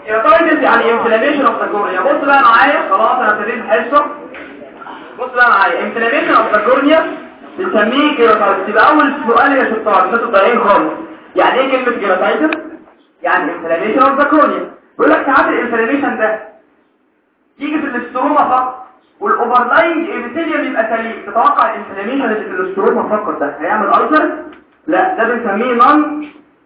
كيراتايتس يعني انفلاميشن اوف ذا كورنيا بص بقى معايا خلاص انا ابتديت الحصه بص بقى معايا انفلاميشن اوف ذا كورنيا بنسميه كيراتايتس يبقى اول سؤال يا شطار مش ضايعين خالص يعني ايه كلمه كيراتايتس يعني انفلاميشن اوف ذا كورنيا بيقول لك ساعات الانفلاميشن ده يجي في الاستروما فقط والاوفرلاينج ايبيثيليوم يبقى سليم تتوقع الانفلاميشن اللي في الاستروما فقط ده هيعمل ألسر لا ده بنسميه نون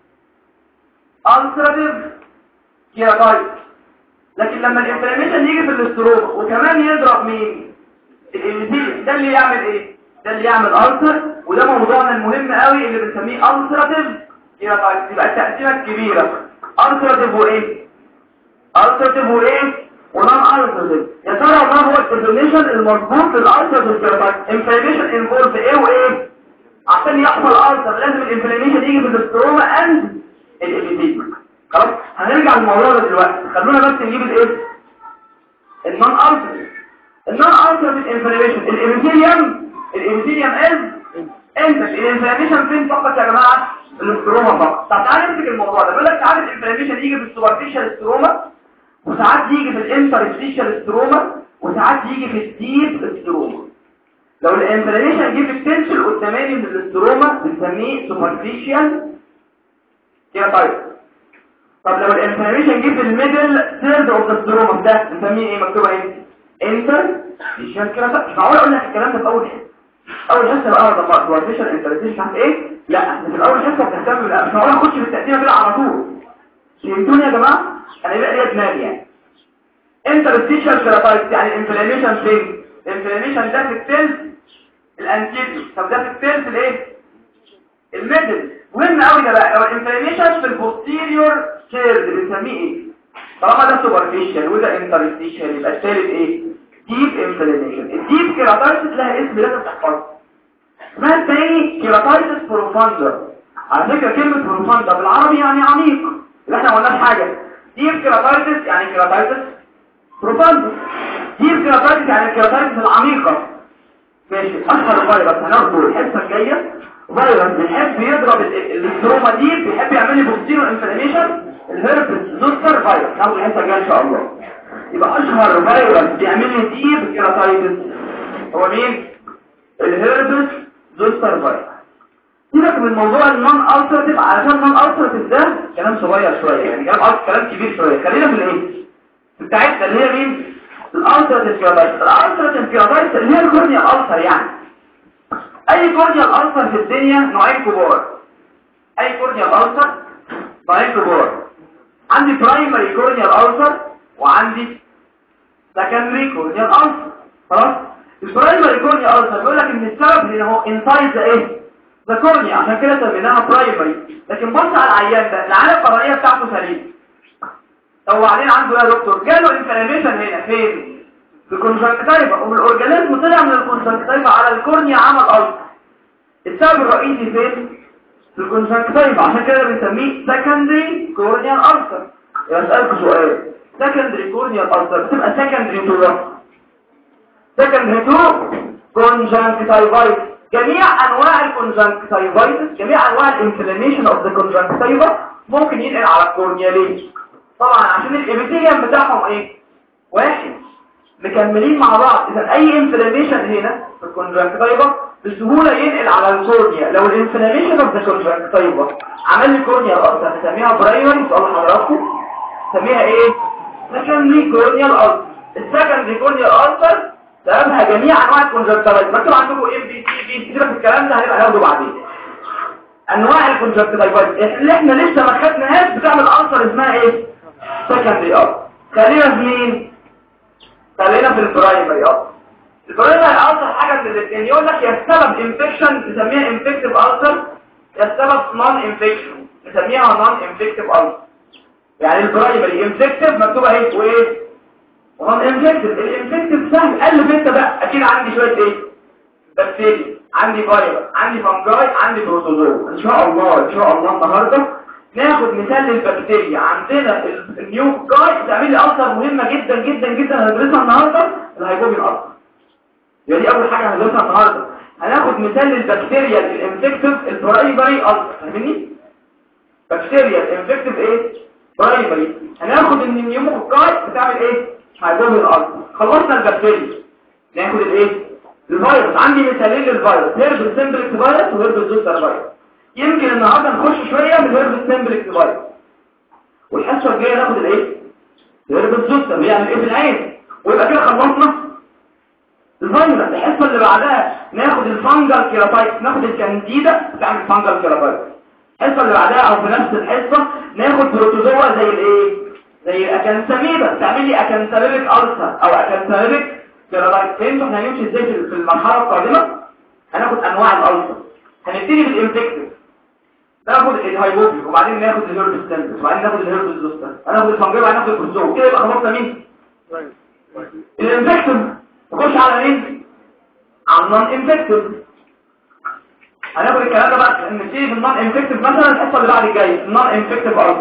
ألسراتيف كيراتايتس لكن لما الانفلاميشن يجي في الاستروما وكمان يضرب مين الابيثيليوم ده اللي يعمل ايه ده اللي يعمل ألسر وده موضوعنا المهم قوي اللي بنسميه ألسراتيف كيراتايتس يبقى التقسيمه الكبيره ألسراتيف وايه ألسراتيف وايه ونون ألسراتيف يا ترى ما هو الديفينيشن المظبوط للألسراتيف كيراتايتس انفلاميشن انفولد ايه وايه عشان يحصل ألسر لازم الانفلاميشن يجي في الاستروما اند الابيثيليوم خلاص هنرجع للموضوع ده دلوقتي خلونا بس نجيب الايه النون ألسراتيف النون ألسراتيف انفلاميشن الابيثيليوم الابيثيليوم از انت الانفلاميشن فين فقط يا جماعه الاستروما فقط طب تعالى نمسك الموضوع ده بيقول لك ساعات الانفلاميشن يجي في السوبرفيشال استروما وساعات يجي في الانترستيشال استروما وساعات يجي في الديب استروما لو الانفلاميشن جه في التنشل قداماني من الاستروما بنسميه سوبرفيشال كيراتايتس طب لو الانفلاميشن جه في الميدل ثيرد اوف الاستروما ده بنسميه ايه مكتوبه ايه انترستيشال كيراتايتس مش معقول اقول لك الكلام ده في اول حته اول حصه بقى ده سوبرفيشال انترستيشن عارف ايه لا احنا في الاول حصه بنهتم لا مش معقول اخش في التقسيمه كده على طول فهمتوني يا جماعه انا بقى ليا دماغي يعني انترستيشال كيراتايتس يعني الانفلاميشن فين الانفلاميشن ده في التلف الانتيريور طب ده في التلف الايه الميدل مهم قوي ده بقى لو الانفلاميشن في البوستيريور سيرد بنسميه ايه طالما ده سوبرفيشال وده انترستيشال يبقى الثالث ايه ديب انفلاميشن الديب كيراتايتس لها اسم لازم تحفظه اسمها الثاني كيراتايتس بروفاندر على فكره كلمه بروفاندر بالعربي يعني عميق اللي احنا ما قلناش حاجه ديب كيراتايتس يعني كيراتايتس بروفاندر ديب كيراتايتس يعني الكيراتايتس العميقه ماشي اشهر فيروس هناخده الحصه الجايه فيروس بيحب يضرب الاستروما دي بيحب يعمل لي بوستيرو انفلاميشن الهربس زوستر فيروس ناخد الحصه الجايه ان شاء الله يبقى اشهر فيروس بيعمل لي ديب كيراتايتس هو مين الهربس زوستر فيروس سيبك من موضوع النون التراتيف علشان النون التراتيف ده كلام صغير شويه يعني كلام كلام كبير شويه خلينا في الايه بتاعتنا اللي هي مين الالتراتيف كيراتايتس الالتراتيف كيراتايتس اللي هي الكورنيا الالتر يعني اي كورنيا الالتر في الدنيا نوعين كبار اي كورنيا الالتر نوعين كبار عندي برايمري كورنيا الالتر وعندي سكندري كورنيا الالتر خلاص البرايمري كورنيا الالتر بيقول لك ان السبب هنا هو انسايد ايه ده كورنيا عشان كده سميناها برايمري لكن بص على العيان ده العيان القرنيه بتاعته سليم طب وبعدين عنده ايه يا دكتور جاله انفلاميشن هنا فين في الكونجكتيفا والاورجانيزم طلع من الكونجكتيفا على الكورنيا عمل ألسر السبب الرئيسي فين في الكونجكتيفا عشان كده بنسميه سكندري كورنيال ألسر يبقى اسالك سؤال سكندري كورنيال ألسر بتبقى سكندري تو سكندري تو كونجكتيفايتس جميع انواع الكونجكتيفايتس جميع انواع الانفلاميشن اوف ذا كونجكتيفا ممكن ينقل على الكورنيا ليه طبعا عشان الابيثيليوم بتاعهم ايه واحد مكملين مع بعض اذا اي انفلاميشن هنا في الكونجكتيفا بسهوله ينقل على الكورنيا لو الانفلاميشن اوف ذا كونجكتيفا عمل لي كورنيا الالسر نسميها برايمري سؤال حضراتكم نسميها ايه سكندري كورنيال الالسر السكندري كورنيال الالسر سببها جميع انواع الكونجكتيفا مكتوب عندكم ام بي سي بي سيبك الكلام ده هنبقى ناخده بعدين انواع الكونجكتيفا اللي احنا لسه ما خدناهاش بتعمل الالسر اسمها ايه سكندري اه خلينا في مين خلينا في البرايمري اه البرايمري الالسر حاجه من الاثنين يقول لك يا السبب انفكشن نسميها انفكتيف السر يا السبب نون انفكشن نسميها نون انفكتيف السر يعني البرايمري انفكتيف مكتوبه اهي وايه ونون انفكتيف الانفكتيف سهل قلب انت بقى اكيد عندي شويه ايه بكتيريا عندي فيروس عندي فانجاي عندي بروتوزوا ان شاء الله ان شاء الله النهارده ناخد مثال للبكتيريا عندنا النيو جاي تعمل لي ألسر مهمة جدا جدا جدا هندرسها النهاردة الهيبوبين ألسر يعني دي أول حاجة هندرسها النهاردة هناخد مثال للبكتيريا الانفكتيف البرايمري ألسر فاهمني؟ بكتيريا الانفكتيف ايه؟ برايمري هناخد ان النيوموكوكاي بتعمل ايه هيدوم الارض خلصنا البكتيريا ناخد الايه الفيروس عندي مثالين للفيروس هيرب سيمبلكس فيروس وهيرب زوستر فيروس يمكن النهارده نخش شويه من هيرب سيمبلكس فيروس والحصه الجايه ناخد الايه الهيرب زوستر يعني ايه في العين ويبقى كده خلصنا الفيروس الحصه اللي بعدها ناخد الفانجل كيراتايتس ناخد الكانديدا بتعمل الفانجل كيراتايتس الحصه اللي بعدها او في نفس الحصه ناخد بروتوزوا زي الايه زي الاكانساميبا تعمل لي اكانساميبك ألسر او اكانساميبك كيراتايتس فهمتوا احنا هنمشي ازاي في المرحله القادمه هناخد انواع الألسر هنبتدي بالانفكتيف ناخد الهايبوبي وبعدين ناخد الهيرب ستاندرد وبعدين ناخد الهيرب زوستر هناخد الفانجل وبعدين ناخد البروتوزوا كده يبقى خلصنا مين الانفكتيف نخش على مين على النون انفكتيف هناخد الكلام ده بقى نبتدي بالنون انفكتيف مثلا الحصه اللي بعد الجايه النون انفكتيف ارض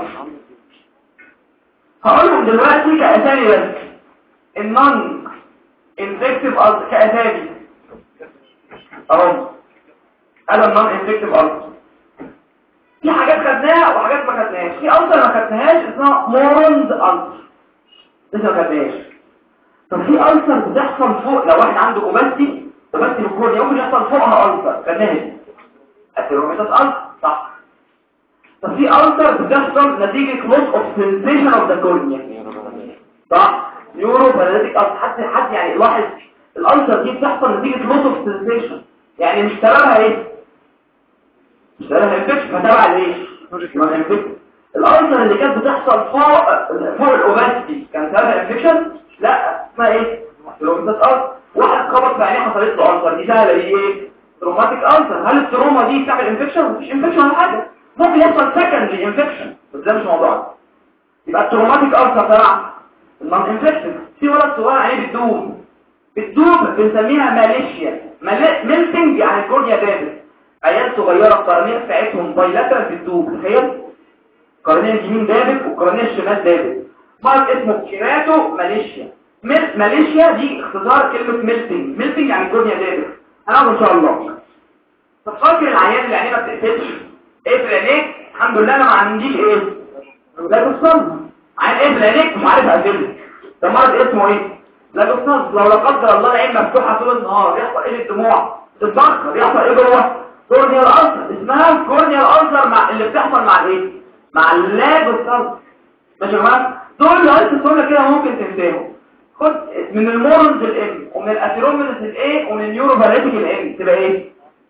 هقولهم دلوقتي كاسامي بس النون انفكتيف ارض كاسامي اهو هذا النون انفكتيف ارض في حاجات خدناها وحاجات ما خدناهاش في ألسر ما خدناهاش اسمها مورند ألسر لسه ما خدناهاش طب في ألسر بتحصل فوق لو واحد عنده اوباستي اوباستي بالكورنيا ممكن يحصل فوقها ألسر خدناها التروميتات ألسر صح طب في ألسر بتحصل نتيجة loss of sensation of the cornea صح نيورو باراليتيك ألسر حد حد يعني لاحظ الألسر دي بتحصل نتيجة loss of sensation يعني مش سببها ايه مش سببها انفكشن فتبع الايه ما انفكشن الألسر اللي كانت بتحصل فوق فوق الأوباستي كان سببها انفكشن لا اسمها ايه تروماتيك ألسر واحد خبط في عينيه حصلت له ألسر دي سهلة دي ايه تروماتيك ألسر هل التروما دي بتعمل انفكشن مفيش انفكشن ولا حاجة ممكن يحصل سكندري انفكشن بس ده مش موضوعنا يبقى التروماتيك ألسر تبع النون انفكشن في ولد صغير عينيه بتدوب بتدوب بنسميها ماليشيا ميلتنج يعني الكورنيا دابت عيال صغيرة القرنية بتاعتهم بايلاترال بتدوب تخيل القرنية اليمين دابت والقرنية الشمال دابت مرض اسمه كيراتو ماليشيا ماليشيا دي اختصار كلمة ميلتنج ميلتنج يعني الكورنيا دابت هنعرف ان شاء الله طب فاكر العيان اللي عينيه ما بتقفلش اقفل عينيك الحمد لله انا ما عنديش ايه لا تصل عين اقفل عينيك مش عارف اقفلها ده مرض اسمه ايه لا تصل لو لا قدر الله العين مفتوحه طول النهار يحصل ايه الدموع تتبخر يحصل ايه جوه كورنيال ألسر اسمها كورنيال ألسر مع اللي بتحصل مع الايه مع اللاج والصلب ماشي يا جماعه دول لو دول كده ممكن تنتهوا خد من المورنز الام ومن الاثيرومينس الاي ومن النيوروفاليتيك الام تبقى ايه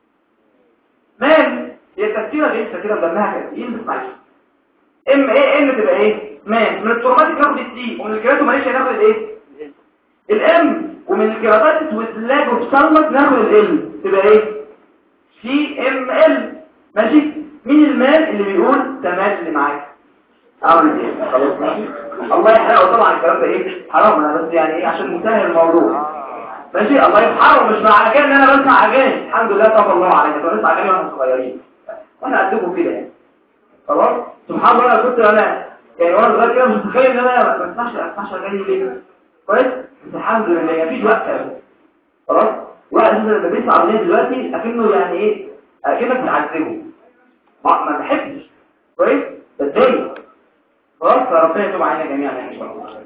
مان هي التفسيره دي كده بدمها كده يلبس معلش ام ايه ان تبقى ايه مان من التروماتيك ناخد السي ومن الكيراتو ماليش ناخد الايه الام ومن الكيراتايتس واللاج وبسالمك ناخد ال تبقى ايه سي ام ال ماشي مين المال اللي بيقول تمام اللي معاك اعمل ايه خلاص ماشي الله يحرقه طبعا الكلام ده ايه حرام انا بس يعني ايه عشان نسهل الموضوع ماشي الله يحرقه مش مع اجانب ان انا بسمع اغاني الحمد لله طب الله عليك كنت بسمع اغاني واحنا صغيرين وانا قدكم كده يعني خلاص سبحان الله انا كنت انا يعني وانا صغير كده مش متخيل ان انا ما بسمعش ما بسمعش اغاني ليه كويس بس الحمد لله مفيش وقت خلاص واحد لما بيسمع اغنيه دلوقتي اكنه يعني ايه اكنك بتعذبه ما ما بحبش كويس بتضايق خلاص فربنا يتوب علينا جميعا يعني ان شاء الله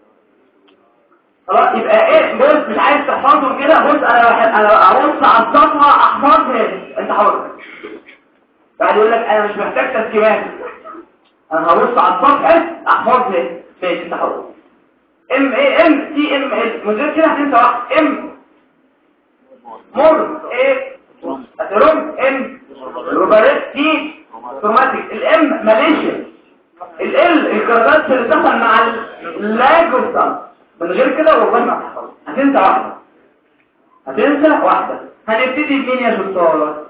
خلاص يبقى ايه بص مش عايز تحفظهم كده بص انا بحب انا ابص على الصفحه احفظها انت حر بعد يقول لك انا مش محتاج تسكيمات انا هبص على الصفحه احفظها ماشي انت حر ام اي ام تي ام ال من غير كده هتنسى واحد ام مر ايه اتروم ام روباريت تي تروماتيك الام ماليشيا ال الكربات اللي بتحصل مع اللاجوستان من غير كده والله ما هتحصل هتنسى واحدة هتنسى واحدة هنبتدي بمين يا شطارة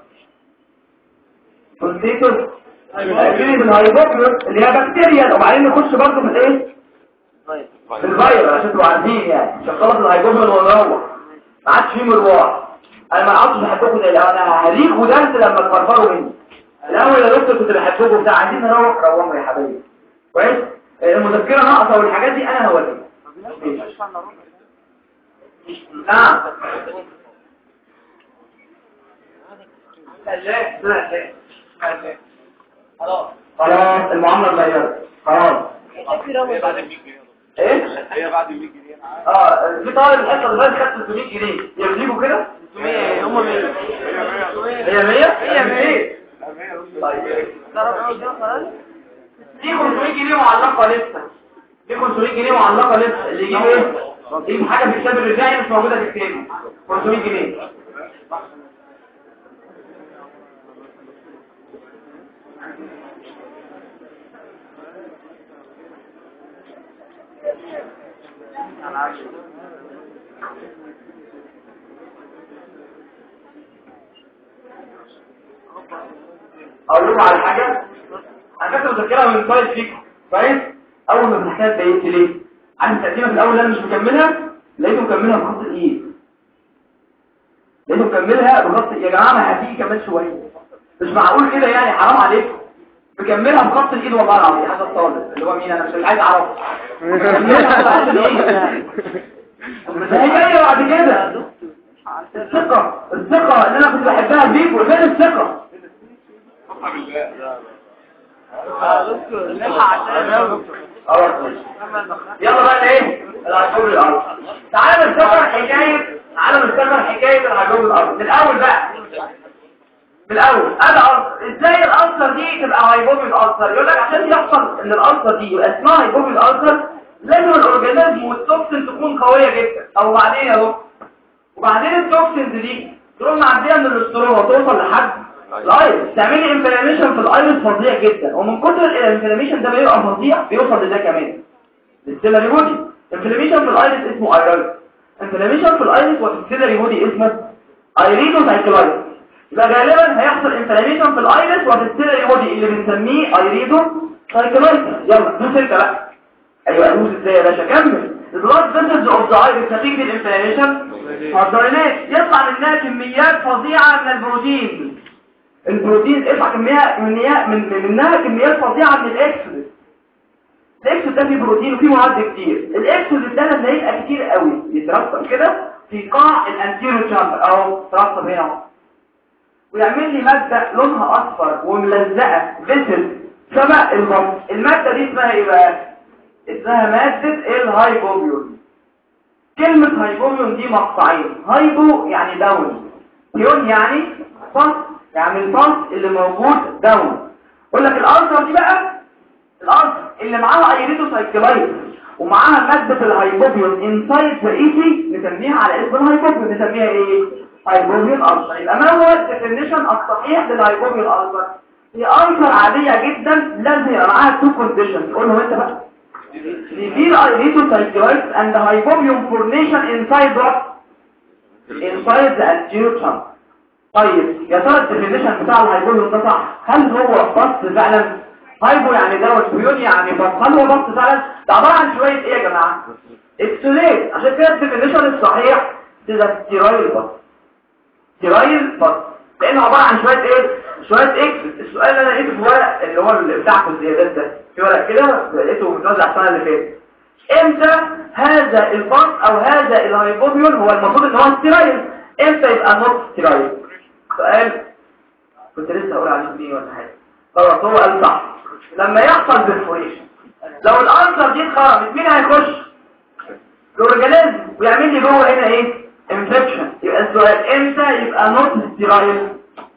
كونتيتور هنبتدي بالهايبوكلوس اللي هي بكتيريا وبعدين نخش برضه في الايه في الفيروس عشان تبقوا عارفين يعني عشان خلاص الهايبوكلوس ونروح ما عادش فيه مروح انا ما عادش بحبكم زي الاول انا هريكوا درس لما تفرفروا مني الاول يا دكتور كنت بحبكم بتاع عايزين نروح روحوا يا حبايبي كويس المذكره ناقصه والحاجات دي انا هوريك نعم خلاص المعامله اتغيرت خلاص ايه هي بعد 100 جنيه اه في طالب الحصه اللي فاتت خد 300 جنيه يرضيكوا كده هم 100 هي 100 هي 100. طيب في 500 جنيه معلقه لسه في 500 جنيه معلقه لسه اللي يجيب ايه يجيب حاجه في الكتاب الرجالي مش موجوده في الكتاب 500 جنيه اقول لكم على حاجه انا كنت مذاكرها من طالب فيكم كويس اول ما فتحتها اتضايقت ليه عارف التقديمه في الاول اللي انا مش مكملها لقيته مكملها بخط الايد لقيته مكملها بخط يا جماعه ما هتيجي كمان شويه مش معقول كده يعني حرام عليكم مكملها بخط الايد والله العظيم هذا الطالب اللي هو مين انا مش عايز اعرفه مكملها بخط الايد بس هي جايه بعد كده الثقه الثقه اللي انا كنت بحبها فيكم فين الثقه يلا بقى ايه العجوب الارض تعالى نستمر حكايه تعالى نستمر حكايه العجوب الارض من الاول بقى من الاول انا ازاي الالسر دي تبقى هايبوبيل الالسر يقول لك عشان يحصل ان الالسر دي يبقى اسمها هايبوبيل الالسر لازم الاورجانيزم والتوكسين تكون قويه جدا او بعدين يا دكتور وبعدين التوكسينز دي تروح معديه من الاستروما وتوصل لحد الايرس تعملي انفلاميشن في الايرس فظيع جدا ومن كتر الانفلاميشن ده بيبقى فظيع بيوصل لده كمان للسيلري بودي انفلاميشن في الايرس اسمه ايرس انفلاميشن في الايرس وفي السيلري بودي اسمه ايريدو سايكلايتس يبقى غالبا هيحصل انفلاميشن في الايرس وفي السيلري بودي اللي بنسميه ايريدو سايكلايتس يلا دوس انت بقى ايوه دوس ازاي يا باشا كمل البلاد فيسلز اوف ذا ايرس نتيجه الانفلاميشن هتدرينات يطلع منها كميات فظيعه من البروتين البروتين يطلع كمية منها من منها كميات فظيعه من الاكسود الاكسود ده فيه بروتين وفيه مواد كتير الاكسود ده لما يبقى كتير قوي يترسب كده في قاع الانتيرو تشامبر او ترسب هنا اهو ويعمل لي ماده لونها اصفر وملزقه فيسل شبه البط الماده دي اسمها ايه بقى اسمها ماده الهايبوبيون كلمه هايبوبيون دي مقطعين هايبو يعني داون بيون يعني فص يعني الفص اللي موجود داون اقول لك الالسر دي بقى الالسر اللي معاها ايريدو سايكلايت ومعاها ماده الهايبوبيون انسايد ذا ايسي نسميها على اسم الهايبوبيون نسميها ايه هايبوبيون السر يبقى ما هو الديفينيشن الصحيح للهايبوبيون السر هي السر عاديه جدا لازم يبقى معاها تو كونديشنز قولهم انت بقى severe erythrocytosis and hypobium formation inside what? inside the anterior trunk طيب يا ترى الديفينيشن بتاع الهايبوبيوم ده صح هل هو بص فعلا هايبو يعني دوت بيون يعني بص هل هو بص فعلا ده عباره عن شويه ايه يا جماعه اكسوليت عشان كده الديفينيشن الصحيح ده ستيرايل بص ستيرايل بص لانه عباره عن شويه ايه شويه اكس السؤال اللي انا لقيته في ورق اللي هو اللي بتاعكم الزيادات ده في ورق كده لقيته متوزع السنه اللي فاتت امتى هذا البص او هذا الهايبوبيون هو المفروض ان هو ستيرايل امتى يبقى نوت ستيرايل سؤال كنت لسه اقول على دي ولا حاجه خلاص هو قال صح لما يحصل برفوريشن لو الانسر دي اتخرمت مين هيخش الاورجانيزم ويعمل لي جوه هنا ايه انفكشن يبقى السؤال امتى يبقى نوت ستيرايل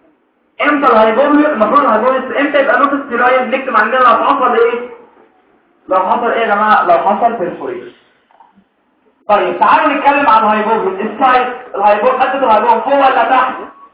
امتى الهايبوميوم المفروض الهايبوميوم امتى يبقى نوت ستيرايل نكتب عندنا لو حصل ايه لو حصل ايه يا جماعه لو حصل برفوريشن طيب تعالوا نتكلم عن الهايبوميوم السايت الهايبوميوم قد الهايبوميوم فوق ولا تحت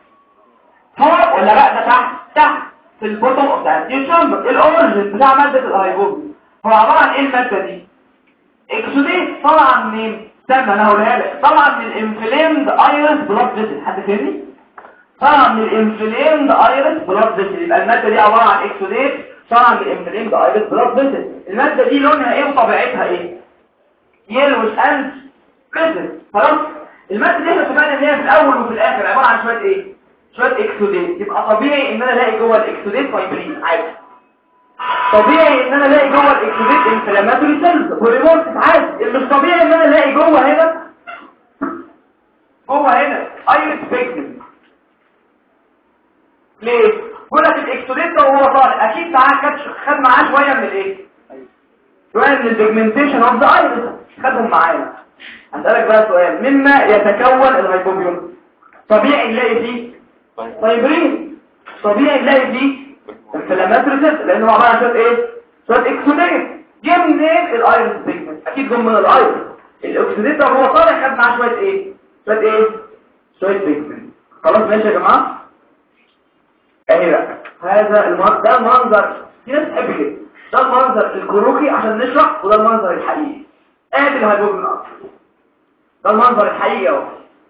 فوق ولا لا ده تحت تحت في البوتوم اوف ذا تشامبر الاوريجن بتاع ماده الهايبوبيوم هو عباره عن ايه الماده دي اكسوديت طالعه منين استنى انا هقولها لك طالعه من الانفليمد ايرس بلاد فيسل حد فهمني طالعه من الانفليمد ايرس بلاد فيسل يبقى الماده دي عباره عن اكسوديت طالعه من الانفليمد ايرس بلاد فيسل الماده دي لونها ايه وطبيعتها ايه يلوش اند فيسل خلاص الماده دي احنا اتفقنا ان هي في الاول وفي الاخر عباره عن شويه ايه شويه اكسوديت يبقى طبيعي ان انا الاقي جوه الاكسوديت فايبرين عادي طبيعي ان انا الاقي جوه الاكسوديت انفلاماتوري سيلز هرمونز عادي مش طبيعي ان انا الاقي جوه هنا جوه هنا ايرس بيجمنت ليه بيقول لك الاكسوديت ده وهو طالع اكيد معاه كاتش خد معاه شويه من الايه شويه من البيجمنتيشن اوف ذا ايرس خدهم معانا هسألك بقى سؤال مما يتكون الهايبوبيون طبيعي نلاقي فيه فايبرين طبيعي نلاقي فيه انفلاماتوري سيست لانه عباره عن شويه ايه شويه اكسوديت جه منين الايرس بيجمنت اكيد جم من الايرس الاكسوديت ده هو طالع خد معاه شويه ايه شويه ايه شويه بيجمنت خلاص ماشي يا جماعه اهي بقى هذا المنظر ده المنظر في ناس تحب كده ده المنظر الكروكي عشان نشرح وده المنظر الحقيقي ادي الهيبوبين اصلا ده المنظر الحقيقي اهو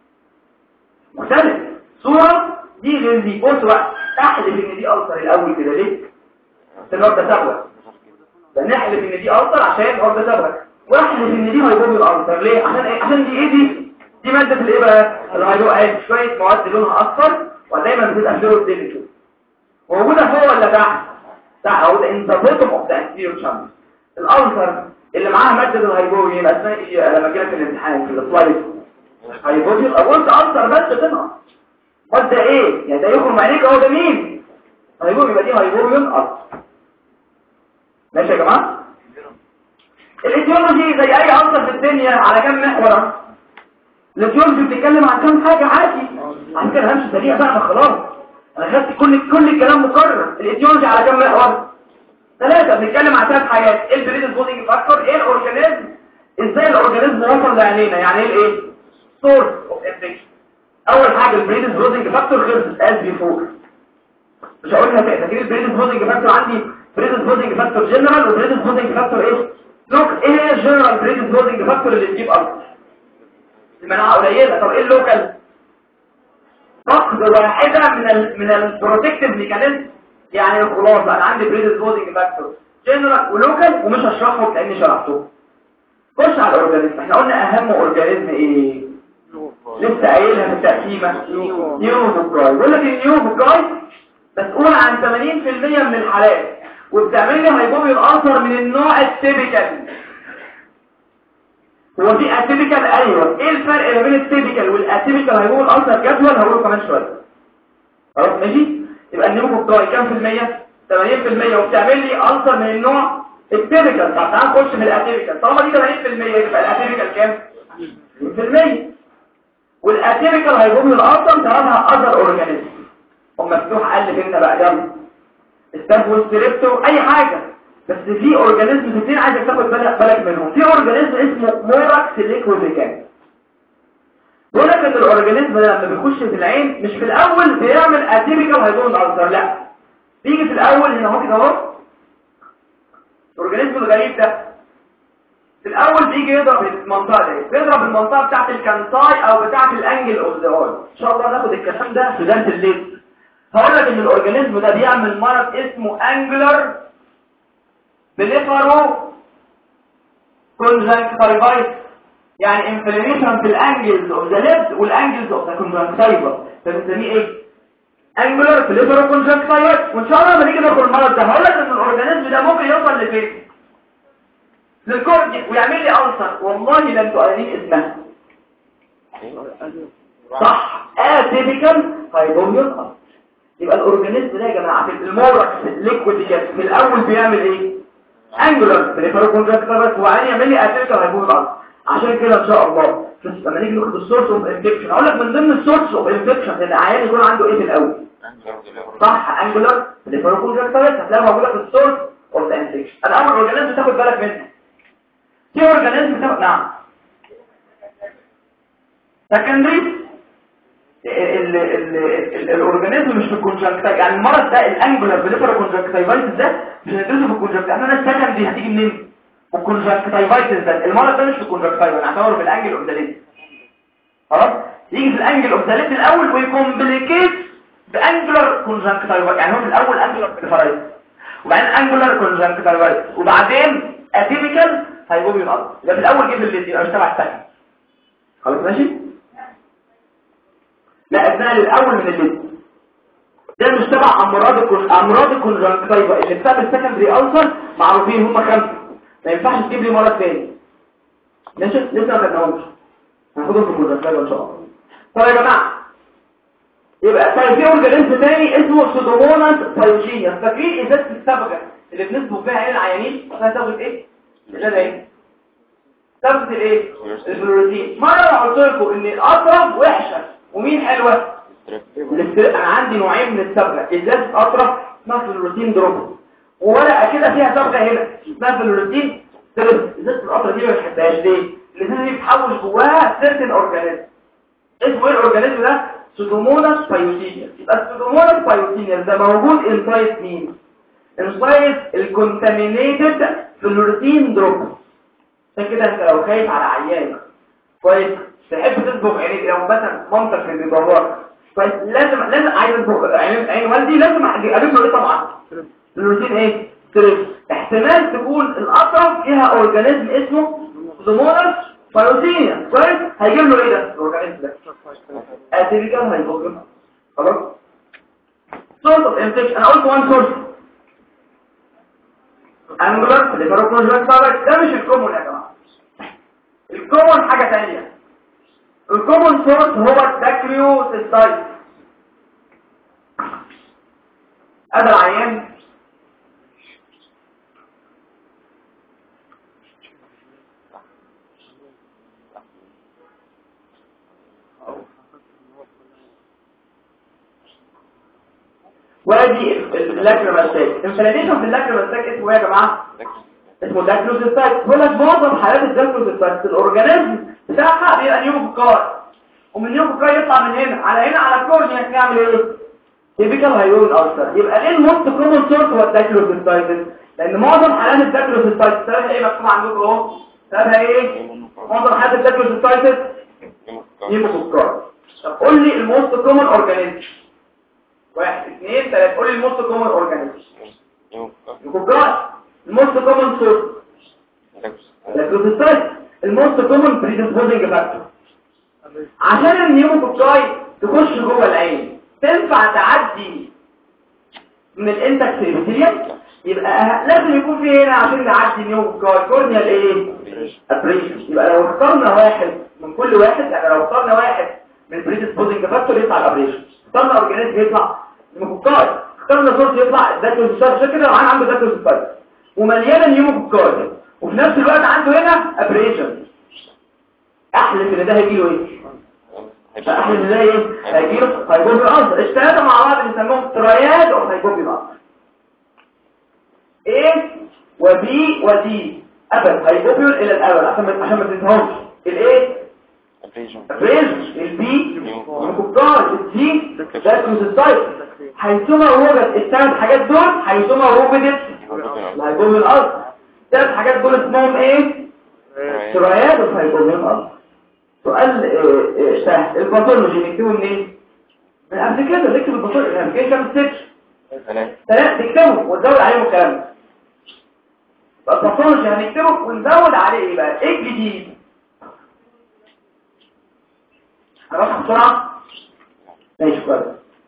مختلف صورة دي غير دي بص بقى تحلف ان دي ألسر الاول كده ليه عشان الوقت ده سبوة ده نحلف ان دي ألسر عشان الوقت ده سبوة واحلف ان دي هيبوبين ألسر ليه عشان ايه عشان دي ايه دي دي مادة الايه بقى الهيبو اهي شوية مواد لونها اصفر ودايما بتبقى فلورو كده موجودة فوق ولا تحت تحت اهو ده انت بوتوم اوف ذا انتيريور شامبر الألسر اللي معاها مادة الهيبوبين يبقى اسمها ايه لما جيلك الامتحان في السلايد هيبوبين قلت ألسر بس تنقص قد ده ايه يعني ده يخرج عينيك اهو ده مين هيبوبين يبقى دي هيبوبين ألسر ماشي يا جماعة الايديولوجي زي اي ألسر في الدنيا على كام محور الايديولوجي بتتكلم عن كام حاجة عادي عن كده همشي سريع بقى ما خلاص انا خدت كل كل الكلام مكرر الايديولوجي على كام محور ثلاثة بنتكلم عن ثلاث حاجات ايه البريد بودنج فاكتور ايه الاورجانيزم ازاي الاورجانيزم وصل لعينينا يعني ايه الايه سورس اوف انفكشن اول حاجه البريد بودنج فاكتور غير از بيفور مش هقول لك فاكرين البريد بودنج فاكتور عندي بريد بودنج فاكتور جنرال وبريد بودنج فاكتور ايه لوك ايه هي الجنرال بريد بودنج فاكتور اللي تجيب ارض المناعه قليله طب ايه اللوكال فقد واحده من ال من البروتكتيف ميكانيزم يعني خلاص انا عندي بريدسبوزنج فاكتور جنرال ولوكال ومش هشرحهم لاني شرحته خش على الاورجانيزم احنا قلنا اهم اورجانيزم ايه لسه قايلها في التقسيمه نيوبوكاي بيقول لك النيوبوكاي مسؤول عن 80% من الحالات وبتعمل لي هيبوبيال ألسر من النوع التيبيكال هو في اتيبيكال ايوه ايه الفرق ما بين التيبيكال والاتيبيكال هيبوبيال ألسر جدول هقوله كمان شويه خلاص ماشي يبقى النيوكو بتاعي كام في المية 80% وبتعمل لي ألسر من النوع التيبيكال طب تعال نخش في الاتيبيكال طالما دي 80% يبقى الاتيبيكال كام 20% والاتيبيكال هيقوم الألسر سببها اذر اورجانيزم ومفتوح قال لك انت بقى يلا استنفول سيريبتو اي حاجه بس في اورجانيزم اثنين عايزك تاخد بالك بالك منهم في اورجانيزم اسمه موراكس ليكوزيكان بيقول لك ان الاورجانيزم لما بيخش في العين مش في الاول بيعمل اتيبيكال هيدون ألسر لا بيجي في الاول هنا اهو كده اهو الاورجانيزم الغريب ده في الاول بيجي يضرب المنطقه دي بيضرب المنطقه بتاعه الكانساي او بتاعه الانجل اوف ذا اي ان شاء الله ناخد الكلام ده في درس الليل هقول لك ان الاورجانيزم ده بيعمل مرض اسمه انجلر بليفرو كونجكتيفايتس يعني انفلاميشن في الانجلز اوف ذا ليفت والانجلز اوف ذا كونجكتيفا فبنسميه ايه انجلر بليفرو كونجكتيفايتس وان شاء الله لما نيجي ناخد المرض ده هقول لك ان الاورجانيزم ده ممكن يوصل لفين للكورنيا ويعمل لي ألسر والله لن تؤلين اسمها صح اتيبيكال هايبوميون ألسر يبقى الاورجانيزم ده يا جماعه في الموركس ليكويد في الاول بيعمل ايه انجولار بريفيرال كونجكتيفايتس وبعدين يعمل لي اتيبيكال هايبوميون ألسر عشان كده ان شاء الله بس لما نيجي ناخد السورس اوف انفكشن اقول لك من ضمن السورس اوف انفكشن ان العيان يكون عنده ايه في الاول صح انجولار بريفيرال كونجكتيفايتس هتلاقيها موجوده في السورس اوف ذا انفكشن انا اول اورجانيزم تاخد بالك منها في اورجانيزم تاخد نعم سكندري الاورجانيزم مش في الكونجكتيف يعني المرض ده الانجولار بليفرال كونجكتيفايتس ده مش هندرسه في الكونجكتيف احنا السكندري هتيجي منين الكونجكتيفايتس ده المرض ده مش في الكونجكتيف انا هعتبره في الانجل اوف ذا ليد خلاص يجي في الانجل اوف ذا ليد الاول ويكومبليكيت بانجولار كونجكتيف يعني هو في الاول انجولار بليفرايتس وبعدين انجولار كونجكتيفايتس وبعدين اتيبيكال هيقوم ينقض يبقى في الاول جيب الليد يبقى مش تبع الثاني خلاص ماشي لا اتنقل الاول من الليد ده مش تبع امراض الكون امراض الكونجكتيفا اللي بسبب السكندري ألسر معروفين هم خمسه ما ينفعش تجيب لي مرض تاني ماشي لسه ما خدناهمش هناخدهم في الكونجكتيفا ان شاء الله طب يا جماعه يبقى طيب في اورجانيزم تاني اسمه سودوموناس بايوجينيا فاكرين ازازه الصبغه اللي بنسبه فيها ايه العيانين اسمها صبغه ايه ازازه ايه ثبت الايه الفلوروسين مره انا قلت لكم ان الاطرف وحشه ومين حلوه الاستر- انا عندي نوعين من الصبغه ازازه اطرف اسمها فلوروسين دروب وورقه كده فيها صبغه هنا اسمها فلوروسين ستريب ازازه الاطرف دي ما بحبهاش ليه الازازه دي بتحول جواها سيرتن اورجانيزم اسمه ايه الاورجانيزم ده سودوموناس بايوتينيا يبقى السودوموناس بايوتينيا ده موجود انسايد مين انسايد الكونتامينيتد فلوروسين دروب عشان كده انت لو خايف على عيان كويس تحب تصبغ عينيك لو مثلا مامتك اللي بيدورك كويس لازم لازم عايز اصبغ عين عين والدي لازم اجيب له ايه طبعا الروتين ايه ستريس احتمال تكون الاطرف فيها اورجانيزم اسمه زومونس فايروسينيا كويس هيجيب له ايه ده الاورجانيزم ده اتيبيكال هايبوكريم خلاص سورس اوف انفكشن انا قلت وان سورس انجلر ليفروكروجلاك ده مش الكومون يا جماعه الكومون حاجه ثانيه الكومون سورس هو الداكريوسيستايت هذا العيان وادي اللاكريماستاك انفلاميشن في اللاكريماستاك اسمه ايه يا جماعه اسمه داكلوسيستايت بيقول لك معظم حالات الداكلوسيستايت الاورجانيزم بتاعها بيبقى نيوكوكار ومن نيوكوكار يطلع من هنا على هنا على الكورنيا يعمل ايه تيبيكال هايرون ألسر يبقى ليه الموست كومن سورس هو الداكلوسيستايتس لان معظم حالات الداكلوسيستايتس سببها ايه مكتوب عندكم اهو سببها ايه معظم حالات الداكلوسيستايتس نيوكوكار طب قول لي الموست كومن اورجانيزم واحد اثنين ثلاثة قول لي الموست كومن اورجانيزم نيوكوكار الموست كومن سورس الكلوستايت الموست كومن بريدisposing فاكتور عشان النيوموكوكاي تخش جوه العين تنفع تعدي من الانتكس ابيثيليوم يبقى أه- لازم يكون في هنا عشان نعدي النيوموكوكاي كورنيال ايه ابريشن يبقى لو اخترنا واحد من كل واحد يعني لو اخترنا واحد من بريدisposing فاكتور يطلع الابريشن اخترنا اورجانيزم يطلع نيوموكوكاي اخترنا سورس يطلع الداكلوستايت عشان كده لو انا عنده داكلوستايت ومليانه نيوموكوكاي وفي نفس الوقت عنده هنا ابريشن احلف ان ده هيجيله ايه احلف ان ده ايه هيجيله هيجوبي الارض الثلاثه مع بعض بنسميهم ترياد او هيجوبي الارض ايه وبي ودي ابد هيجوبيول الى الابد عشان ما عشان ما تنساهمش الايه الريز البي الكوكار الدي داكلوسيستايت حيثما وجد الثلاث حاجات دول حيثما وجدت الهيجوبي الارض الثلاث حاجات دول اسمهم ايه سريات الهيجوبي الارض سؤال آه، آه، سهل الباثولوجي نكتبه منين من قبل كده نكتب الباثولوجي يعني كده كام ستيتش ثلاث نكتبه ونزود عليهم الكلام ده يبقى الباثولوجي هنكتبه ونزود عليه ايه بقى ايه الجديد هنروح بسرعه ماشي كويس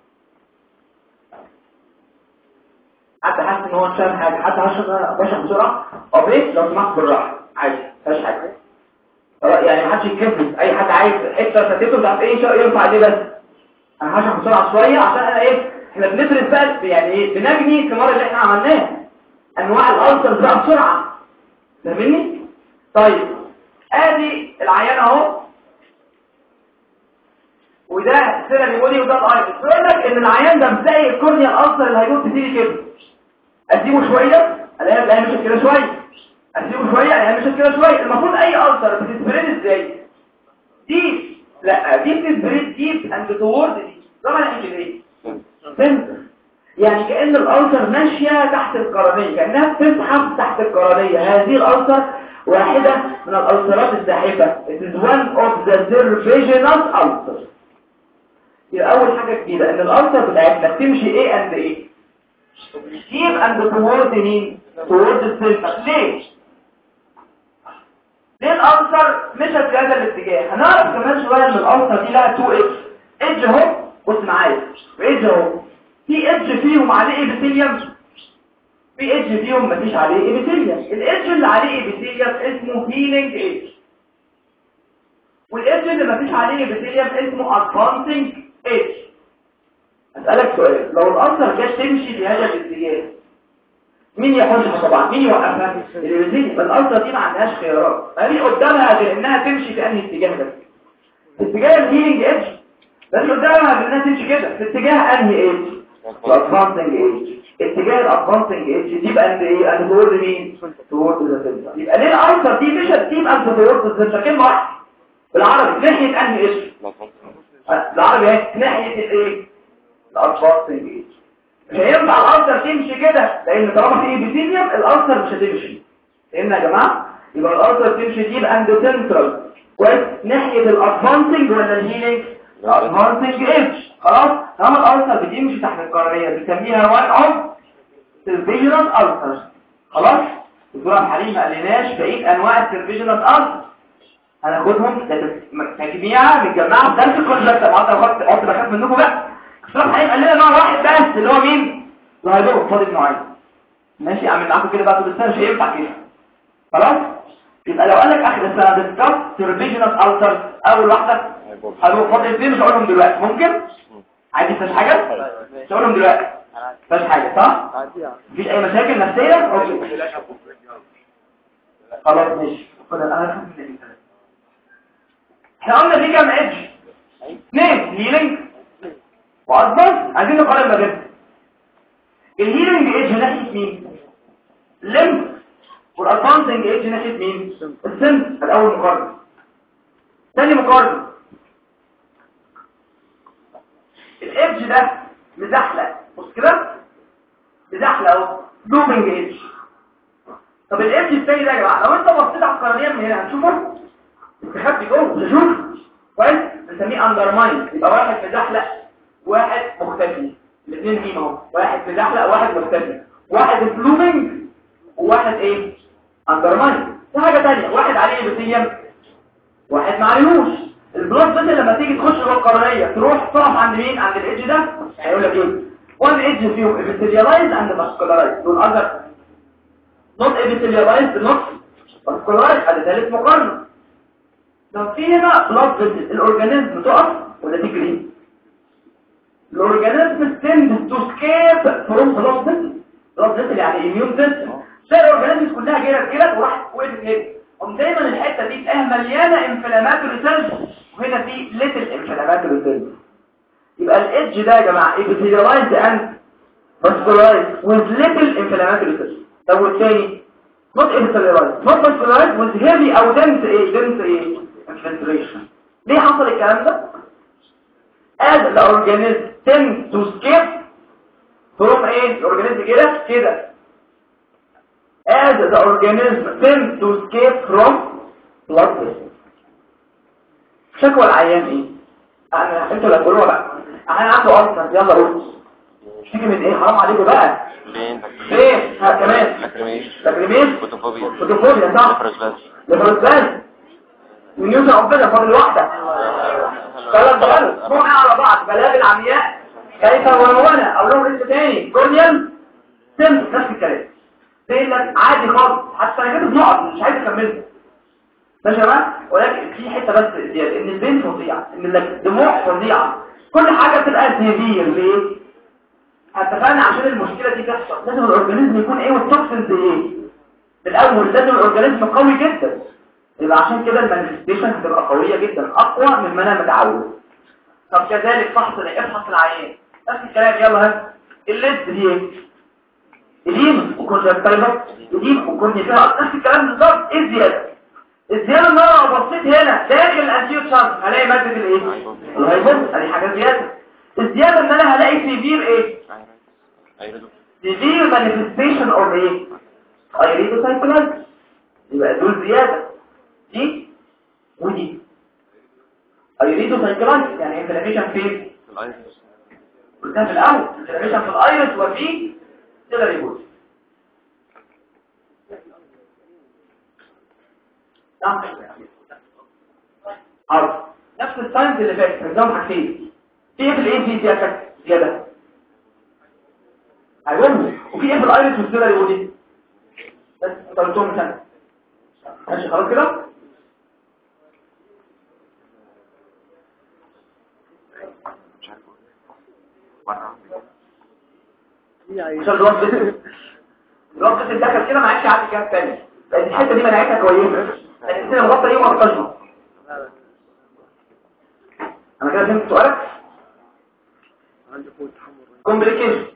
حتى حاسس ان هو مش فاهم حاجه حتى حاسس ان انا بشرح بسرعه او ايه لو سمحت بالراحه عادي مفيش حاجه خلاص يعني ما حدش يتكفل اي حد عايز حته فاتته مش عارف ايه شيء ينفع دي بس انا هشرح بسرعه شويه عشان انا ايه احنا بندرس بقى يعني ايه بنجني الثمار اللي احنا عملناه انواع الالسر بقى بسرعه فاهمني طيب ادي العيان اهو وده سيرة نيموني وده الايرس بيقول لك ان العيان ده مزاي الكورنيا الالسر اللي هيجوب تيجي كده اسيبه شويه الاقيها الاقيها مش كده شويه اسيبه شويه الاقيها مش كده شويه المفروض اي السر بتسبريد ازاي دي لا دي بتسبريد ديب اند تورد دي طبعا احنا ايه سنتر يعني كأن الألسر ماشية تحت القرنية كأنها بتزحف تحت القرنية هذه الألسر واحدة من الألسرات الزاحفة It is one of the cerviginous ulcers يبقى أول حاجة جديدة إن الألسر بتاعتنا بتمشي إيه and إيه deep and toward مين toward السنتر ليه ليه الألسر مشت في هذا الاتجاه هنعرف كمان شوية إن الألسر دي لها 2 ايدج ايدج اهو بص معايا وايدج اهو في ايدج فيهم عليه ايبيثيليوم في ايدج فيهم مفيش عليه ايبيثيليوم الايدج اللي عليه ايبيثيليوم اسمه هيلينج ايدج والايدج اللي مفيش عليه ايبيثيليوم اسمه ادفانسنج ايدج اسالك سؤال لو الألسر جت تمشي بهذا الاتجاه مين يحوشها طبعا مين يوقفها الإيريزينيا الألسر دي ما عندهاش خيارات ما دي قدامها غير إنها تمشي في أنهي اتجاه بس في اتجاه الهيلينج ايدج بس قدامها غير إنها تمشي كده في اتجاه أنهي ايدج الادفانسنج ايدج اتجاه الادفانسنج ايدج دي بقى ايه اند تورد مين تورد ذا سنتر يبقى ليه الالسر دي مش هتسيب اند تورد ذا سنتر كلمه واحده بالعربي ناحيه انهي ايدج بالعربي اهي ناحيه الايه الادفانسنج ايدج مش هينفع الالسر تمشي كده لان طالما في ايبيثيليوم الالسر مش هتمشي فهمنا يا جماعه يبقى الالسر تمشي دي اند سنترال كويس ناحيه الادفانسنج ولا الهيلينج الادفانسنج ايدج خلاص طالما الالسر بتمشي تحت القرنيه بنسميها وان اوف سيرفيجنال السر خلاص الدكتور عبد الحليم ما قالناش بقيه انواع السيرفيجنال السر هناخدهم تجميعه متجمعه في درس الكونتراكت ما قعدت بخاف منكم بقى الدكتور عبد الحليم قال لنا نوع واحد بس اللي هو مين الهيدرو فاضل نوعين ماشي اعمل معاكم كده بقى طول السنه مش هينفع كده خلاص يبقى لو قال لك اخر السنه ديسكاس سيرفيجنال السر اول واحده هروح فاضل اثنين مش هقولهم دلوقتي ممكن عادي مفيش حاجه مش هقولهم دلوقتي مفيش حاجه صح مفيش اي مشاكل نفسيه اوكي خلاص ماشي خد انا احنا قلنا في كام ايدج اثنين هيلينج وادفانس عايزين نقارن ما بينهم الهيلينج ايدج ناحيه مين ليمب والادفانسنج ايدج ناحيه مين السن الاول مقارنه ثاني مقارنه الايدج ده مزحلق بص كده مزحلق اهو لوبنج ايدج طب الايدج الثاني ده يا جماعه لو انت بصيت على القرنيه من هنا هتشوفه استخبي جوه مش هشوف كويس بنسميه اندرماين يبقى واحد مزحلق واحد مختفي الاثنين مين اهو واحد مزحلق واحد مختفي واحد فلومنج وواحد ايه اندرماين في حاجه ثانيه واحد عليه بسيم واحد ما عليهوش البلاد ده لما تيجي تخش جوه القرنيه تروح تقف عند مين عند الايدج ده هيقول لك ايه وان ايدج فيهم ابيثيليالايز اند فاسكولارايز دول اذر نوت ابيثيليالايز نوت فاسكولارايز ادي ثالث مقارنه لو في هنا بلاد فيسل الاورجانيزم تقف ولا تجري الاورجانيزم تند تو سكيب فروم بلاد فيسل بلاد فيسل يعني اميون فيسل تلاقي الاورجانيزم كلها جرت جرت وراحت وقفت هنا قوم دايما الحته دي تلاقيها مليانه انفلاماتوري سيلز وهنا في ليتل انفلاماتوري سيلز يبقى الايدج ده يا جماعه ابيثيلايزد اند فاسكولارايزد with little inflammatory cells طب والثاني not epithelialized not vascularized with heavy او dense ايه dense ايه infiltration ليه حصل الكلام ده as the organism tends to skip from ايه الاورجانيزم كده كده as the organism tends to escape from blood vessels شكوى العيان ايه انا انتوا اللي هتقولوها بقى انا عنده اصلا يلا قول اشتكي من ايه حرام عليكم بقى فين فين ها كمان لاكريميش تكريمين فوتوفوبيا فوتوفوبيا صح فرزباس لفرزبان ونيوزن ربنا فاضل واحدة ثلاث بغلط روح على بعض بلاغ العمياء كيف ونونة او لهم اسم تاني كورنيال سيمس نفس الكلام بيقول لك عادي خالص حتى انا كاتب نقط مش عايز اكملها ماشي يا جماعه ولكن في حته بس زياده ان البين فظيعه ان الدموع فظيعه كل حاجه بتبقى سيفير ليه اتفقنا عشان المشكله دي تحصل لازم الاورجانيزم يكون ايه والتوكسينز ايه الاول لازم الاورجانيزم قوي جدا يبقى عشان كده المانيفستيشن هتبقى قويه جدا اقوى مما انا متعود طب كذلك فحص افحص العيان نفس الكلام يلا ها الليد دي ايه اليم وكونجكتيفا اليم وكونجكتيفا نفس الكلام بالظبط ايه الزياده الزياده ان انا لو بصيت هنا داخل الانتيو تشانس هلاقي ماده الايه الهايبوم ادي حاجه زياده الزياده ان انا هلاقي سيفير ايه سيفير مانيفستيشن اوف ايه ايريدوسايكلايتس يبقى دول زياده دي ودي ايريدوسايكلايتس يعني انفلاميشن فين قلتها في الاول انفلاميشن في الايرس وفي سيلري بول عرض نفس الساينز اللي فاتت نظام حاجتين في ايه في الايه في زياده زياده هيقوم وفي ايه في الايرس والسيلري بول بس قلتهم مثلا ماشي خلاص كده عشان الوقت لو الطفل دخل كده ما عادش يعدي الجهه الثانيه لان الحته دي مناعتها كويسه لان السن الغطا دي مرتجمه انا كده فهمت سؤالك عندي قوة تحمل كومبليكيشن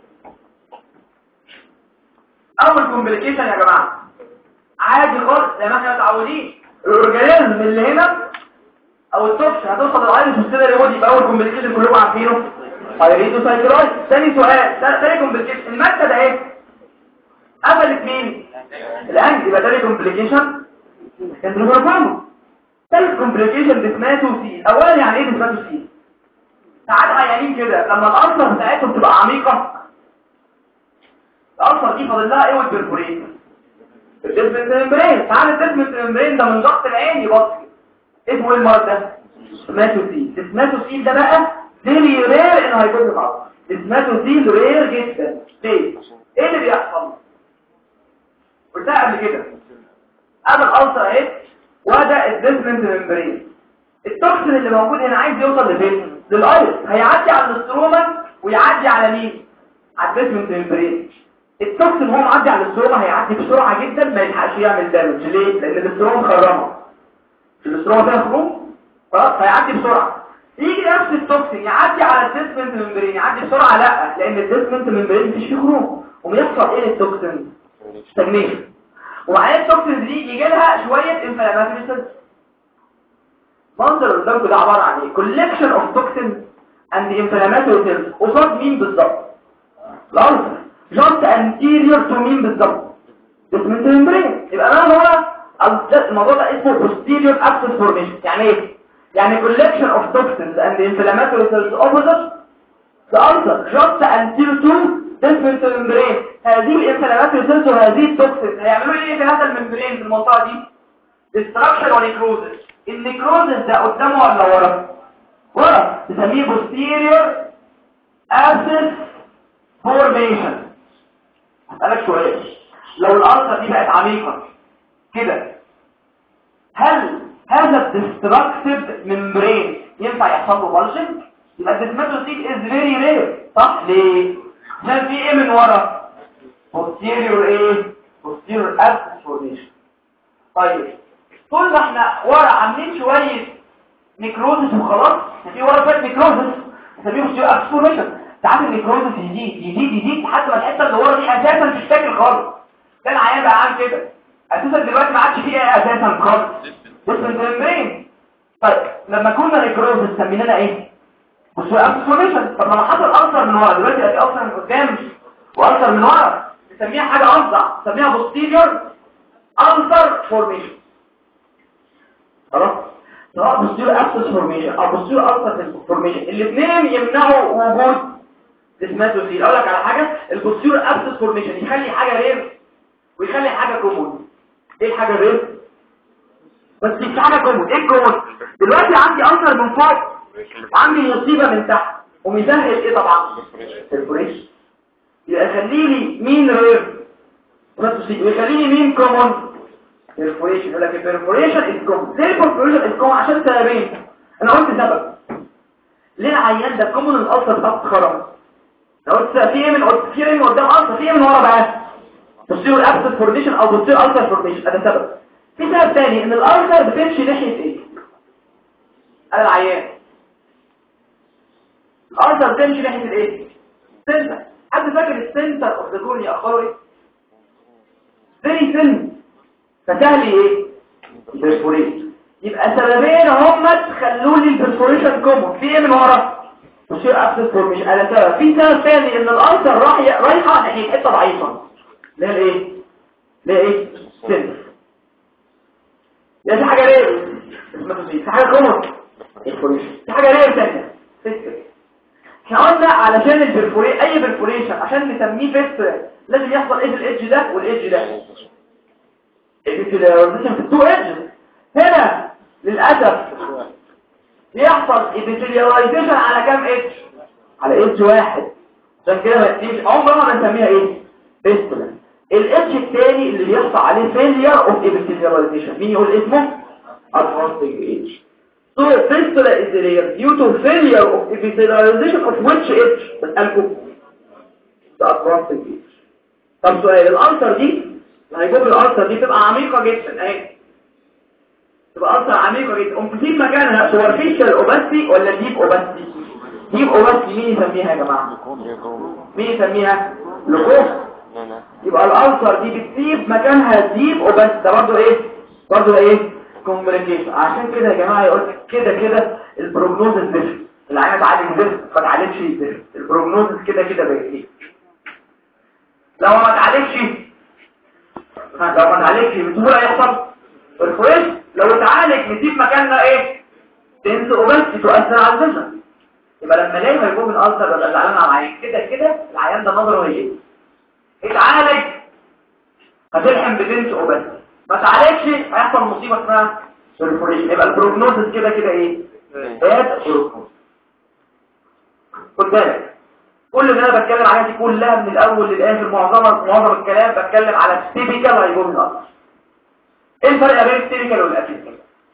اول كومبليكيشن يا جماعه عادي خالص زي ما احنا متعودين الاورجانيزم اللي هنا او التوكس هتوصل للعين السيلري بودي يبقى اول كومبليكيشن كلكم عارفينه هايريدو سايكلايت ثاني سؤال تا- تاني كومبليكيشن الماده ده ايه قفلت مين الانج يبقى تاني كومبليكيشن انتروفورفاما ثالث كومبليكيشن ديسماتوسيل اولا يعني ايه ديسماتوسيل ساعات عيانين كده لما الألسر بتاعتهم تبقى عميقة الألسر دي فاضل لها ايه والبرفوريت الديسمنت ممبرين تعال الديسمنت ممبرين ده من ضغط العين يبطل اسمه ايه المرض ده سماتوسيل السماتوسيل ده بقى فيري رير انه هيكون في بعض السماتوسيل رير جدا ليه ايه اللي بيحصل قلتها قبل كده قبل الألسر اهي وده الديسمنت ممبرين التوكسين اللي موجود هنا عايز يوصل لفين للايرس هيعدي على الاستروما ويعدي على مين على الديسمنت ممبرين التوكسين وهو معدي على الاستروما هيعدي بسرعه جدا ما يلحقش يعمل دامج ليه لان الاستروما مخرمه الاستروما فيها خروم خلاص هيعدي بسرعه يجي نفس التوكسين يعدي على الديسمنت ممبرين يعدي بسرعه لا لان الديسمنت ممبرين مفيش فيه خروم ويحصل ايه للتوكسين ستاجنيشن وبعدين التوكسين دي يجي لها شويه انفلاماتوري سيلز منظر قدامكم ده عبارة عن ايه collection of toxins and inflammatory cells قصاد مين بالظبط الألسر just anterior to مين بالظبط اسم membrane يبقى انا هنا الموضوع ده اسمه posterior abscess formation يعني ايه يعني collection of toxins and inflammatory cells opposite the ulcer just anterior to this membrane هذه الانفلاماتوري cells وهذه التوكسينز هيعملوا ايه في هذا الممبرين في المنطقة دي destruction ونيكروزس النيكروزس ده قدامه ولا ورا ورا نسميه posterior abscess formation هسألك سؤال لو الألسر دي بقت عميقة كده هل هذا الديستركتيف ممبرين ينفع يحصل له بلشنج يبقى الديسماتوسيل از فيري رير صح ليه عشان في ايه من ورا posterior ايه posterior abscess formation طيب طول ما احنا ورا عاملين شوية نيكروزس وخلاص في ورا شوية نيكروزس نسميه posterior abscess formation ساعات النيكروزس يزيد يزيد يزيد لحد ما الحته اللي ورا دي اساسا مش فاكر خالص ده العيان بقى عامل كده اساسا دلوقتي ما عادش فيه ايه اساسا خالص بس ممبرين طيب لما كنا نيكروزس سميناها ايه posterior abscess formation طب لما حصل ألسر من ورا دلوقتي بقى ألسر من قدام وألسر من ورا نسميها حاجة أنصع نسميها posterior ulcer formation خلاص سواء posterior abscess formation او posterior ulcer formation الاثنين يمنعوا وجود ديسماتوسيل اقول لك على حاجه البوستيريور abscess formation يخلي حاجه رير ويخلي حاجه كومون ايه الحاجه الرير بس مش حاجه كومون ايه الكومون دلوقتي عندي ألسر من فوق وعندي مصيبه من تحت ومسهل ايه طبعا البريش يبقى خلي لي مين رير ويخليني مين كومون perforation يقول لك البرفوريشن از كومون ليه البرفوريشن از كومون عشان سببين انا قلت سبب ليه العيان ده كومون الالسر بتاعته اتخرم لو قلت في ايه من قلت في ايه من قدام السر في ايه من ورا بقى posterior abscess formation او posterior ulcer formation ده سبب في سبب تاني ان الالسر بتمشي ناحيه ايه انا العيان الالسر بتمشي ناحيه الايه سنتر حد فاكر السنتر اوف ذا كورنيا اخباره ايه فيري سن فسهل ايه البرفوريت يبقى سببين هم تخلوا لي البرفوريشن كومون في ايه من ورا مشير ابسس فورميشن على سبب في سبب ثاني ان الالسر راح رايحه ناحيه حته ضعيفه اللي هي الايه اللي هي ايه سن دي حاجه ليه في حاجه كومون البرفوريشن في حاجه ليه ثانيه فيستر احنا قلنا علشان البرفوريشن اي برفوريشن عشان نسميه فيستر لازم يحصل ايه في الادج ده والادج ده الابيثيلياليزيشن في التو ايدجز هنا للاسف بيحصل ابيثيلياليزيشن على كام ايدج على ايدج واحد عشان كده دي عمرنا ما بنسميها ايه فيستولا الايدج الثاني اللي بيحصل عليه فيلير اوف ابيثيلياليزيشن مين يقول اسمه advanced age so fistula is rare due to failure of epithelialization of which edge بسألكم the advanced age طب سؤال الالسر دي الهيبوب الالسر دي تبقى عميقه جدا اهي تبقى السر عميقه جدا قمت تسيب مكانها سوبرفيشال اوباستي ولا ديب اوباستي ديب اوباستي مين يسميها يا جماعه مين يسميها لقوم يبقى الالسر دي بتسيب مكانها ديب اوباستي ده برضه ايه برضه ايه كومبليكيشن عشان كده يا جماعه يقول لك كده كده البروجنوزس ديفرنت العيان اتعالج ديفرنت ما اتعالجش ديفرنت البروجنوزس كده كده بقى ايه لو ما اتعالجش ها، لو ما اتعالجش بسهوله يحصل الفريش لو اتعالج نسيب مكاننا ايه تنس اوباستي تؤثر على الفيجن يبقى لما الاقي هيكون من الالسر ببقى زعلان على العيان كده كده العيان ده نظره ايه اتعالج هتلحم بتنس اوباستي ما اتعالجش هيحصل مصيبه اسمها الفريش يبقى البروجنوزس كده كده ايه باد بروجنوزس خد بالك كل اللي انا بتكلم عليها دي كلها من الاول للاخر معظم معظم الكلام بتكلم على التيبيكال هيكون الالسر ايه الفرق بين التيبيكال والاتيبيكال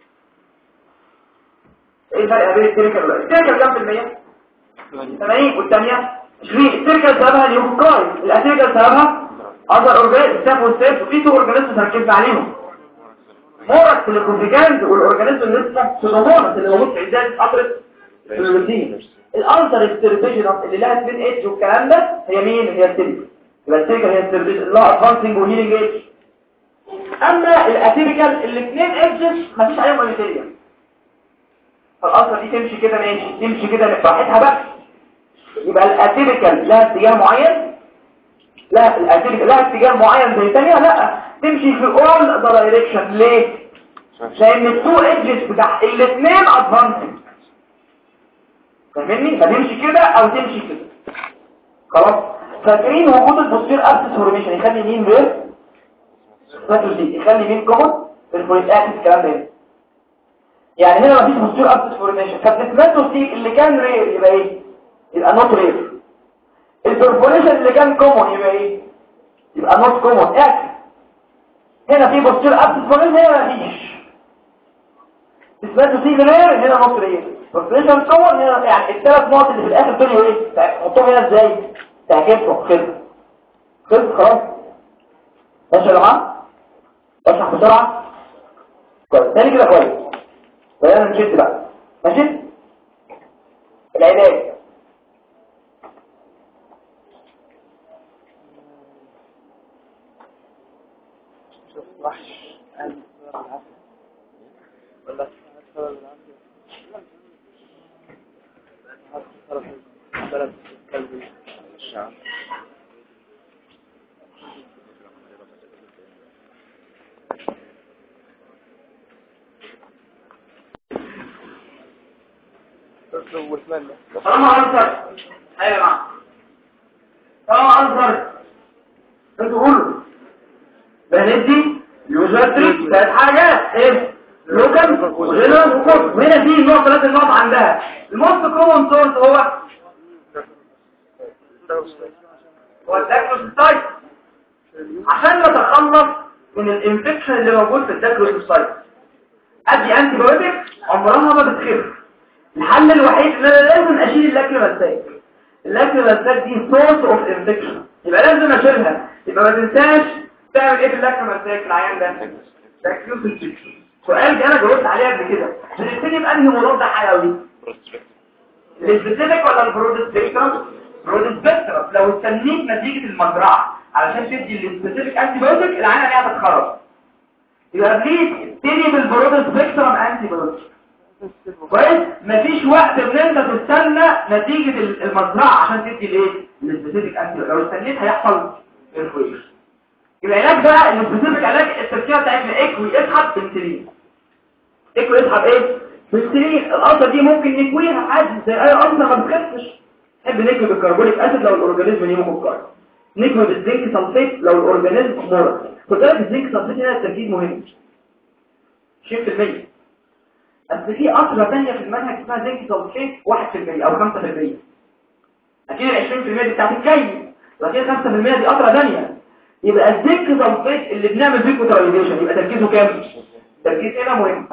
ايه الفرق بين التيبيكال والاتيبيكال التيبيكال كام في المية 80 والثانيه 20 التيبيكال سببها اليوكاي الاتيبيكال سببها اذر اورجانيزم ستاف والستاف وفي تو اورجانيزم ركزنا عليهم مورك الكونفيجانز والاورجانيزم اللي اسمه سودومونس اللي موجود في ازاز قطره البروتين الالتر استراتيجي اللي لها سبين ايدج والكلام ده هي مين هي التيبيكال يبقى التيبيكال هي استراتيجي اللي هو ادفانسنج وهيلينج ايدج اما الاتيبيكال الاثنين ايدجز مفيش عليهم اي ماتيريال فالالتر دي تمشي كده ماشي تمشي كده براحتها بقى يبقى الاتيبيكال لها اتجاه معين لا الاتيبيكال لها اتجاه معين زي الثانيه لا تمشي في اول دايركشن ليه لان التو ايدجز بتاع الاثنين ادفانسنج فاهمني فتمشي كده او تمشي كده خلاص فاكرين وجود البوستير ابسس فورميشن يخلي مين غير فاكر دي يخلي مين كومن في البوينت اكسس الكلام ده يعني هنا مفيش بوستير ابسس فورميشن فالديسماتوس دي اللي كان رير يبقى ايه يبقى نوت رير البرفوريشن اللي كان كومن يبقى ايه يبقى نوت كومن اكسس هنا في بوستير ابسس فورميشن هنا مفيش ديسماتوس دي رير هنا نوت رير برفوريشن كومن هنا يعني الثلاث نقط اللي في الاخر دول ايه تحطهم هنا ازاي تعكسهم خلص خلص خلاص ماشي يا جماعه اشرح بسرعه كويس تاني كده كويس خلينا نشد بقى ماشي العلاج شوف وحش قلب العافية ولا سبب العافية بلد الكلب الشعب واتمنى طالما انظر ايوه يا جماعه طالما انظر بتقول بندي يوزاتريك ثلاث حاجات ايه لوكال وجنرال وكورس وهنا في النقطه ثلاث النقط عندها الموست كومن سورس هو هو الداكروسيتايت عشان نتخلص من الانفكشن اللي موجود في الداكروسيتايت ادي انتي بايوتيك عمرها ما بتخف الحل الوحيد ان انا لازم اشيل اللاكريمال اللاكريمال دي سورس اوف انفكشن يبقى لازم اشيلها يبقى ما تنساش تعمل ايه في اللاكريمال ساك العيان ده تاكيوس انفكشن سؤال دي انا جاوبت عليه قبل كده بنبتدي بانهي مضاد حيوي السبيسيفيك ولا البرود سبيكترم برود سبيكترم لو استنيت نتيجه المزرعه علشان تدي السبيسيفيك انتي بايوتيك العينه دي هتتخرج يبقى بليز ابتدي بالبرود سبيكترم انتي بايوتيك كويس مفيش وقت ان انت تستنى نتيجة المزرعة عشان تدي الايه السبيسيفيك انتي لو استنيت هيحصل انفليشن العلاج بقى السبيسيفيك علاج التركيبه بتاعتنا اكوي اسحب بنسلين اكوي اسحب ايه بنسلين القصه دي ممكن نكويها عادي زي اي قصه ما بتخفش نحب نكوي بالكربونيك اسيد لو الاورجانيزم نيموكوكاي نكوي بالزنك سلفيت لو الاورجانيزم مرض خد بالك الزنك سلفيت هنا التركيز مهم 20% بس في قطرة تانية في المنهج اسمها زنك سلفيت 1% او 5% اكيد ال 20% دي بتاعت الكيف لكن 5% دي قطرة تانية يبقى الزنك سلفيت اللي بنعمل فيه كوترايزيشن يبقى تركيزه كام تركيز هنا مهم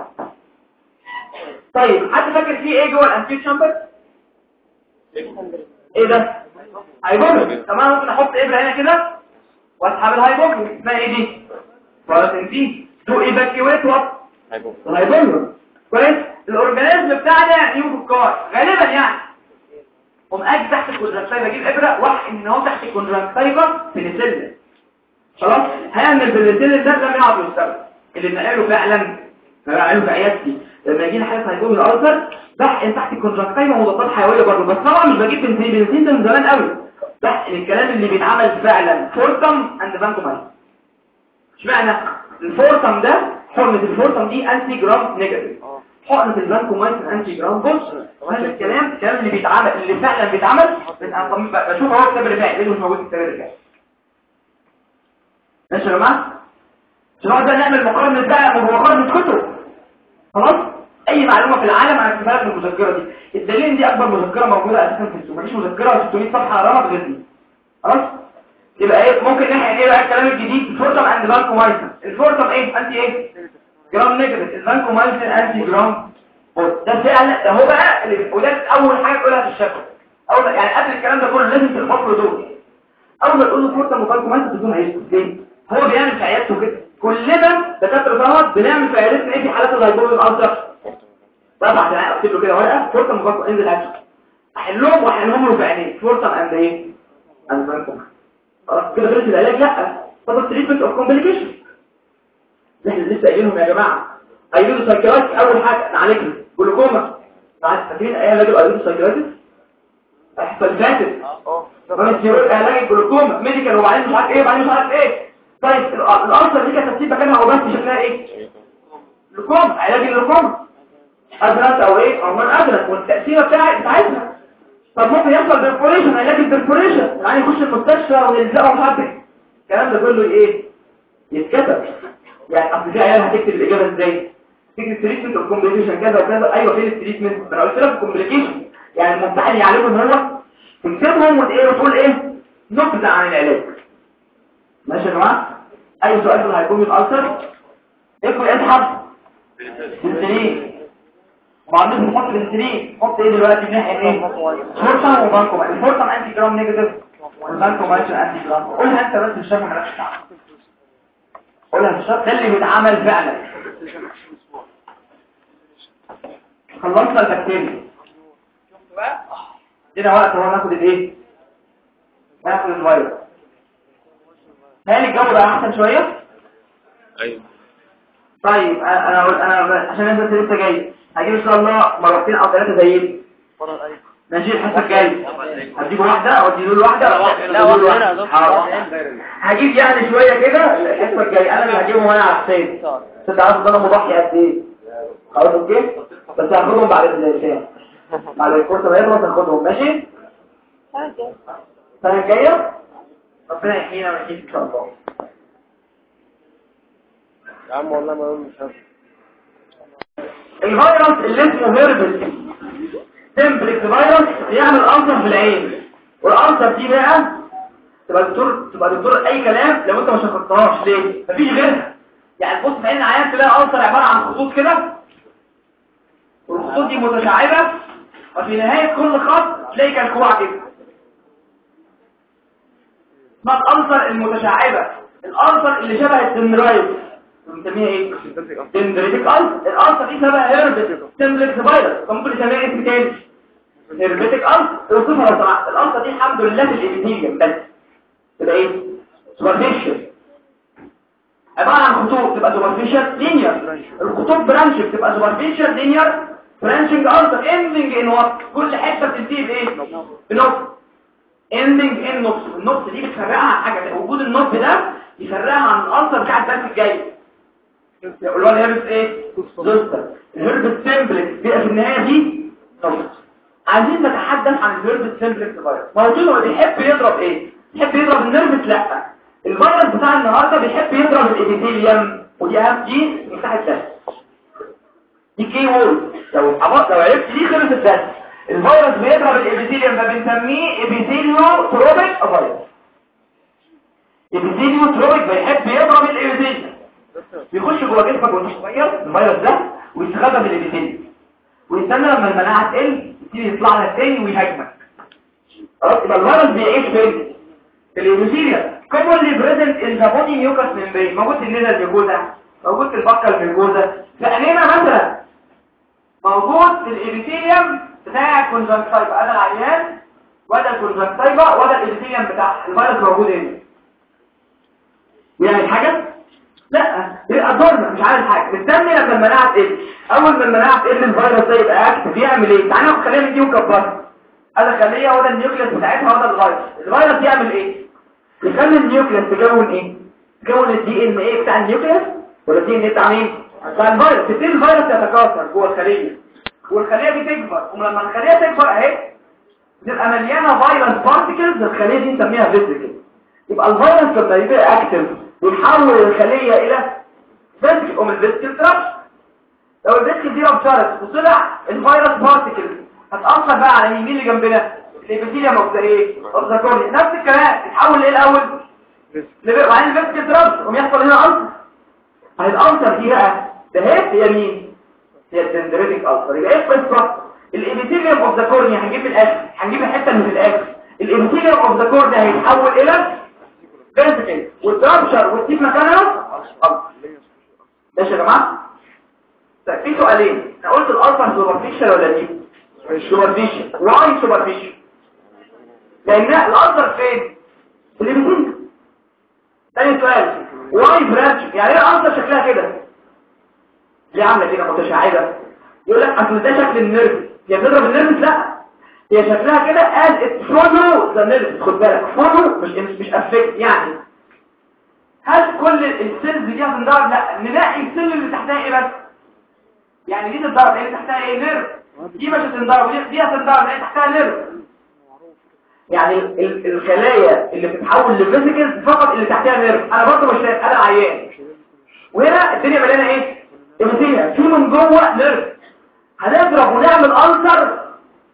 طيب حد فاكر فيه ايه جوه الانتيك شامبر ايه ده هيقول طب انا ممكن احط ابره هنا كده واسحب الهايبوكسي اسمها ايه دي باراسينتين تو ايفاكيويت وات هيبقى الهايبوكسي كويس الاورجانيزم بتاعنا يوفكار غالبا يعني قوم اجي تحت الكونجكتيفا اجيب ابره واحقن ان هو تحت الكونجكتيفا بنسلين خلاص هيعمل بالبنسلين ده لم يعرف يستخدم اللي نقله فعلا نقله في عيادتي لما يجي لي حاله هيكون الالسر بحقن تحت الكونجكتيفا مضادات حيويه برضه بس طبعا مش بجيب بنسلين بنسلين ده من زمان قوي بحقن الكلام اللي بيتعمل فعلا فورتم اند فانكوماين اشمعنى الفورتم ده حقنه الفورتم دي انتي جرام نيجاتيف اه حقنة البانكومايسين انتي جرام بص هذا الكلام الكلام اللي بيتعمل اللي فعلا بيتعمل من أنا طب- بشوف اهو الكتاب اللي فات ايه اللي مش موجود في الكتاب اللي فات ماشي يا جماعه عشان نقعد نعمل مقارنه بقى مقارنه كتب خلاص اي معلومه في العالم انا هكتبها لك في المذكره دي الدليل إن دي اكبر مذكره موجوده اساسا في السوق مفيش مذكره 600 صفحه رمض غير دي خلاص يبقى ايه ممكن نحقن ايه بقى الكلام الجديد الفورتم اند بانكومايسين الفورتم ايه انتي ايه جرام نيجاتيف البانكومايسين انتي جرام بوت. ده فعلا ده هو بقى اللي وده اول حاجه تقولها في الشفا اول يعني قبل الكلام ده كله لازم تفكروا دول اول ما تقول له فورتم وبانكومايسين بدون هيسكت ليه هو بيعمل في عيادته كده كلنا دكاتره فهد بنعمل في عيادتنا ايه في حالات الهايبوز الالتر طبعا انا اكتب له كده ورقه فورتم وبانكومايسين انزل اكشن احلهم واحلهم له في عينيه فورتم اند ايه اند بانكومايسين خلاص كده خلص العلاج لا طب التريتمنت اوف كومبليكيشن احنا لسه قايلينهم يا جماعه ايدو سايكلايتس اول حاجه نعالجها جلوكوما بعد فاكرين ايه علاج الايدو سايكلايتس احسن فاتت اه رمز يقول علاج الجلوكوما ميديكال وبعدين مش عارف ايه وبعدين مش عارف ايه طيب ال- الالسر دي كانت ترتيب مكانها او بس شكلها ايه جلوكوما علاج الجلوكوما ادرس او ايه هرمون ادرس والتاثير بتاعي بتاعتها طب ممكن يحصل بيرفوريشن علاج البيرفوريشن يعني يخش المستشفى ونلزقه مش عارف ايه الكلام ده كله ايه يتكتب يعني اصل في عيال هتكتب الاجابه ازاي تكتب تريتمنت اوف كومبليكيشن كذا وكذا ايوه فين التريتمنت انا قلت لك الكومبليكيشن يعني الممتحن يعلمهم هو تكتبهم وايه وتقول ايه نبذه عن العلاج ماشي يا جماعه اي سؤال اللي هيكون من الالسر اكتب اسحب بنسلين وبعدين بنحط بنسلين نحط ايه دلوقتي بنحقن ايه فورتم وبانكوم الفورتم انتي جرام نيجاتيف والبانكوم انتي جرام قولها انت بس مش فاهم مالكش دعوه قولها في الشرط ده اللي بيتعمل فعلا خلصنا البكتيريا دينا وقت هو ناخد الايه ناخد الفيروس هل الجو بقى احسن شويه ايوه طيب انا انا أقول- انا عشان انت لسه جاي هجيب ان شاء الله مرتين او ثلاثه زيين بره الايوه ماشي الحصه الجايه هديك واحده او اديله له واحده لا واحده هنا يا دكتور حاضر. واحدة هنا. هجيب يعني شويه كده الحصه الجايه انا اللي هجيبهم انا على حسين انت عارف ان انا مضحي قد ايه خلاص اوكي بس هاخدهم بعد البتاع بعد الكورس ما يخلص هاخدهم ماشي السنه الجايه ربنا يحيينا ويحييك ان شاء الله يا عم والله ما يوم مش عارف الفيروس اللي اسمه هيربل سيمبلكس فيروس يعمل ألسر في العين والألسر دي بقى تبقى دكتور تبقى دكتور اي كلام لو انت ما شخصتهاش ليه مفيش غيرها يعني بص في عين العيان تلاقي ألسر عبارة عن خطوط كده والخطوط دي متشعبة وفي نهاية كل خط تلاقي كالكوع كده اسمها الألسر المتشعبة الألسر اللي شبه الدندرايت بنسميها ايه؟ دندريتك ألسر الألسر دي شبه هيربت سيمبلكس فيروس فممكن نسميها اسم تاني هيربتك ألسر توصفها لو سمحت الألسر دي الحمد لله في الإبيثيليوم بس تبقى ايه؟ سوبرفيشال عبارة عن خطوط تبقى سوبرفيشال لينير الخطوط برانش بتبقى سوبرفيشال لينير برانشنج ألسر اندنج ان وات كل حتة بتنتهي بايه؟ بنقطة اندنج ان نقص النقص دي بتفرقها عن حاجة وجود النقص ده يفرقها عن الألسر بتاع الدرس الجاي اللي هو الهيربس ايه؟ زوستر الهيربس سيمبلكس بيبقى في النهاية دي نقص عايزين نتحدث عن الهيربس سيمبلكس فيروس موجود هو بيحب يضرب ايه؟ بيحب يضرب النيرفس لا الفيروس بتاع النهارده بيحب يضرب الابيثيليوم ودي اهم دي مفتاح الدرس دي كي وول لو عبط لو عرفت دي خلص الدرس الفيروس بيضرب الابيثيليوم فبنسميه ابيثيليو تروبيك فيروس ابيثيليو تروبيك بيحب يضرب الابيثيليوم بيخش جوه جسمك وانت صغير الفيروس ده ويستخبى في الابيثيليوم ويستنى لما المناعه تقل يبتدي يطلع لك تاني ويهاجمك خلاص يبقى الفيروس بيعيش فين في الابيثيليوم commonly present in the body mucous membrane موجود في النزل الميكوزا موجود في البقة الميكوزا فعلينا مثلا موجود في الابيثيليوم بتاع الكونجنكتيفا انا العيان وده الكونجنكتيفا وده الابيثيليوم بتاع الفيروس موجود هنا يعني حاجة لا يبقى دورنا مش عارف حاجة مستني لما المناعة تقل اول ما المناعة تقل الفيروس ده يبقى اكتف يعمل ايه تعالى ناخد خلينا نديه وكبرها هذا خليه هو ده النيوكليس بتاعتها هو ده الفيروس الفيروس يعمل ايه يخلي النيوكليس تكون ايه تكون الدي ان ايه بتاع النيوكليس ولا الدي ان ايه بتاع مين بتاع الفيروس تبتدي الفيروس يتكاثر جوه الخليه والخليه دي تكبر ولما الخليه تكبر اهي تبقى مليانه فيروس بارتيكلز الخليه دي نسميها فيزيكال يبقى الفيروس لما يبقى اكتف يتحول الخليه الى فيزيكال او من فيزيكال ترابش لو الفيزيكال دي رابشرت وطلع الفيروس بارتيكلز هتأثر بقى على مين اللي جنبنا الابيثيليوم اوف ذا ايه اوف ذا كورنيا نفس الكلام تتحول لايه الاول لبقى وبعدين الفيزيكال ترابش قوم يحصل هنا ألسر هيتأثر دي بقى ده هي هي مين هي الدندريتك ألسر يبقى ايه القصه الابيثيليوم اوف ذا كورنيا هنجيب من الاخر هنجيب الحته اللي في الاخر الابيثيليوم اوف ذا كورنيا هيتحول الى فيزيكال والترابشر والتيب مكانها ألسر ماشي يا جماعه طيب في سؤالين انا قلت الالسر سوبرفيشال ولا دي سوبرفيشال واي سوبرفيشال لان الالسر فين في الابيثيليوم تاني سؤال واي برانش يعني ايه الالسر شكلها كده ليه عامله كده متشعبه يقول لك اصل ده شكل النيرف هي بتضرب النيرف لا هي شكلها كده از فولو ذا نيرف خد بالك فولو مش مش مش افكت يعني هل كل السيلز دي هتنضرب لا نلاقي السيل اللي تحتها ايه بس يعني دي تتضرب ايه اللي تحتها ايه نيرف دي مش هتنضرب دي دي هتنضرب ايه تحتها نيرف يعني ال- الخلايا اللي بتتحول لفيزيكال فقط اللي تحتها نيرف انا برضه مش شايف انا عيان وهنا الدنيا مليانه ايه ايموتيها في من جوه نيرف هنضرب ونعمل ألسر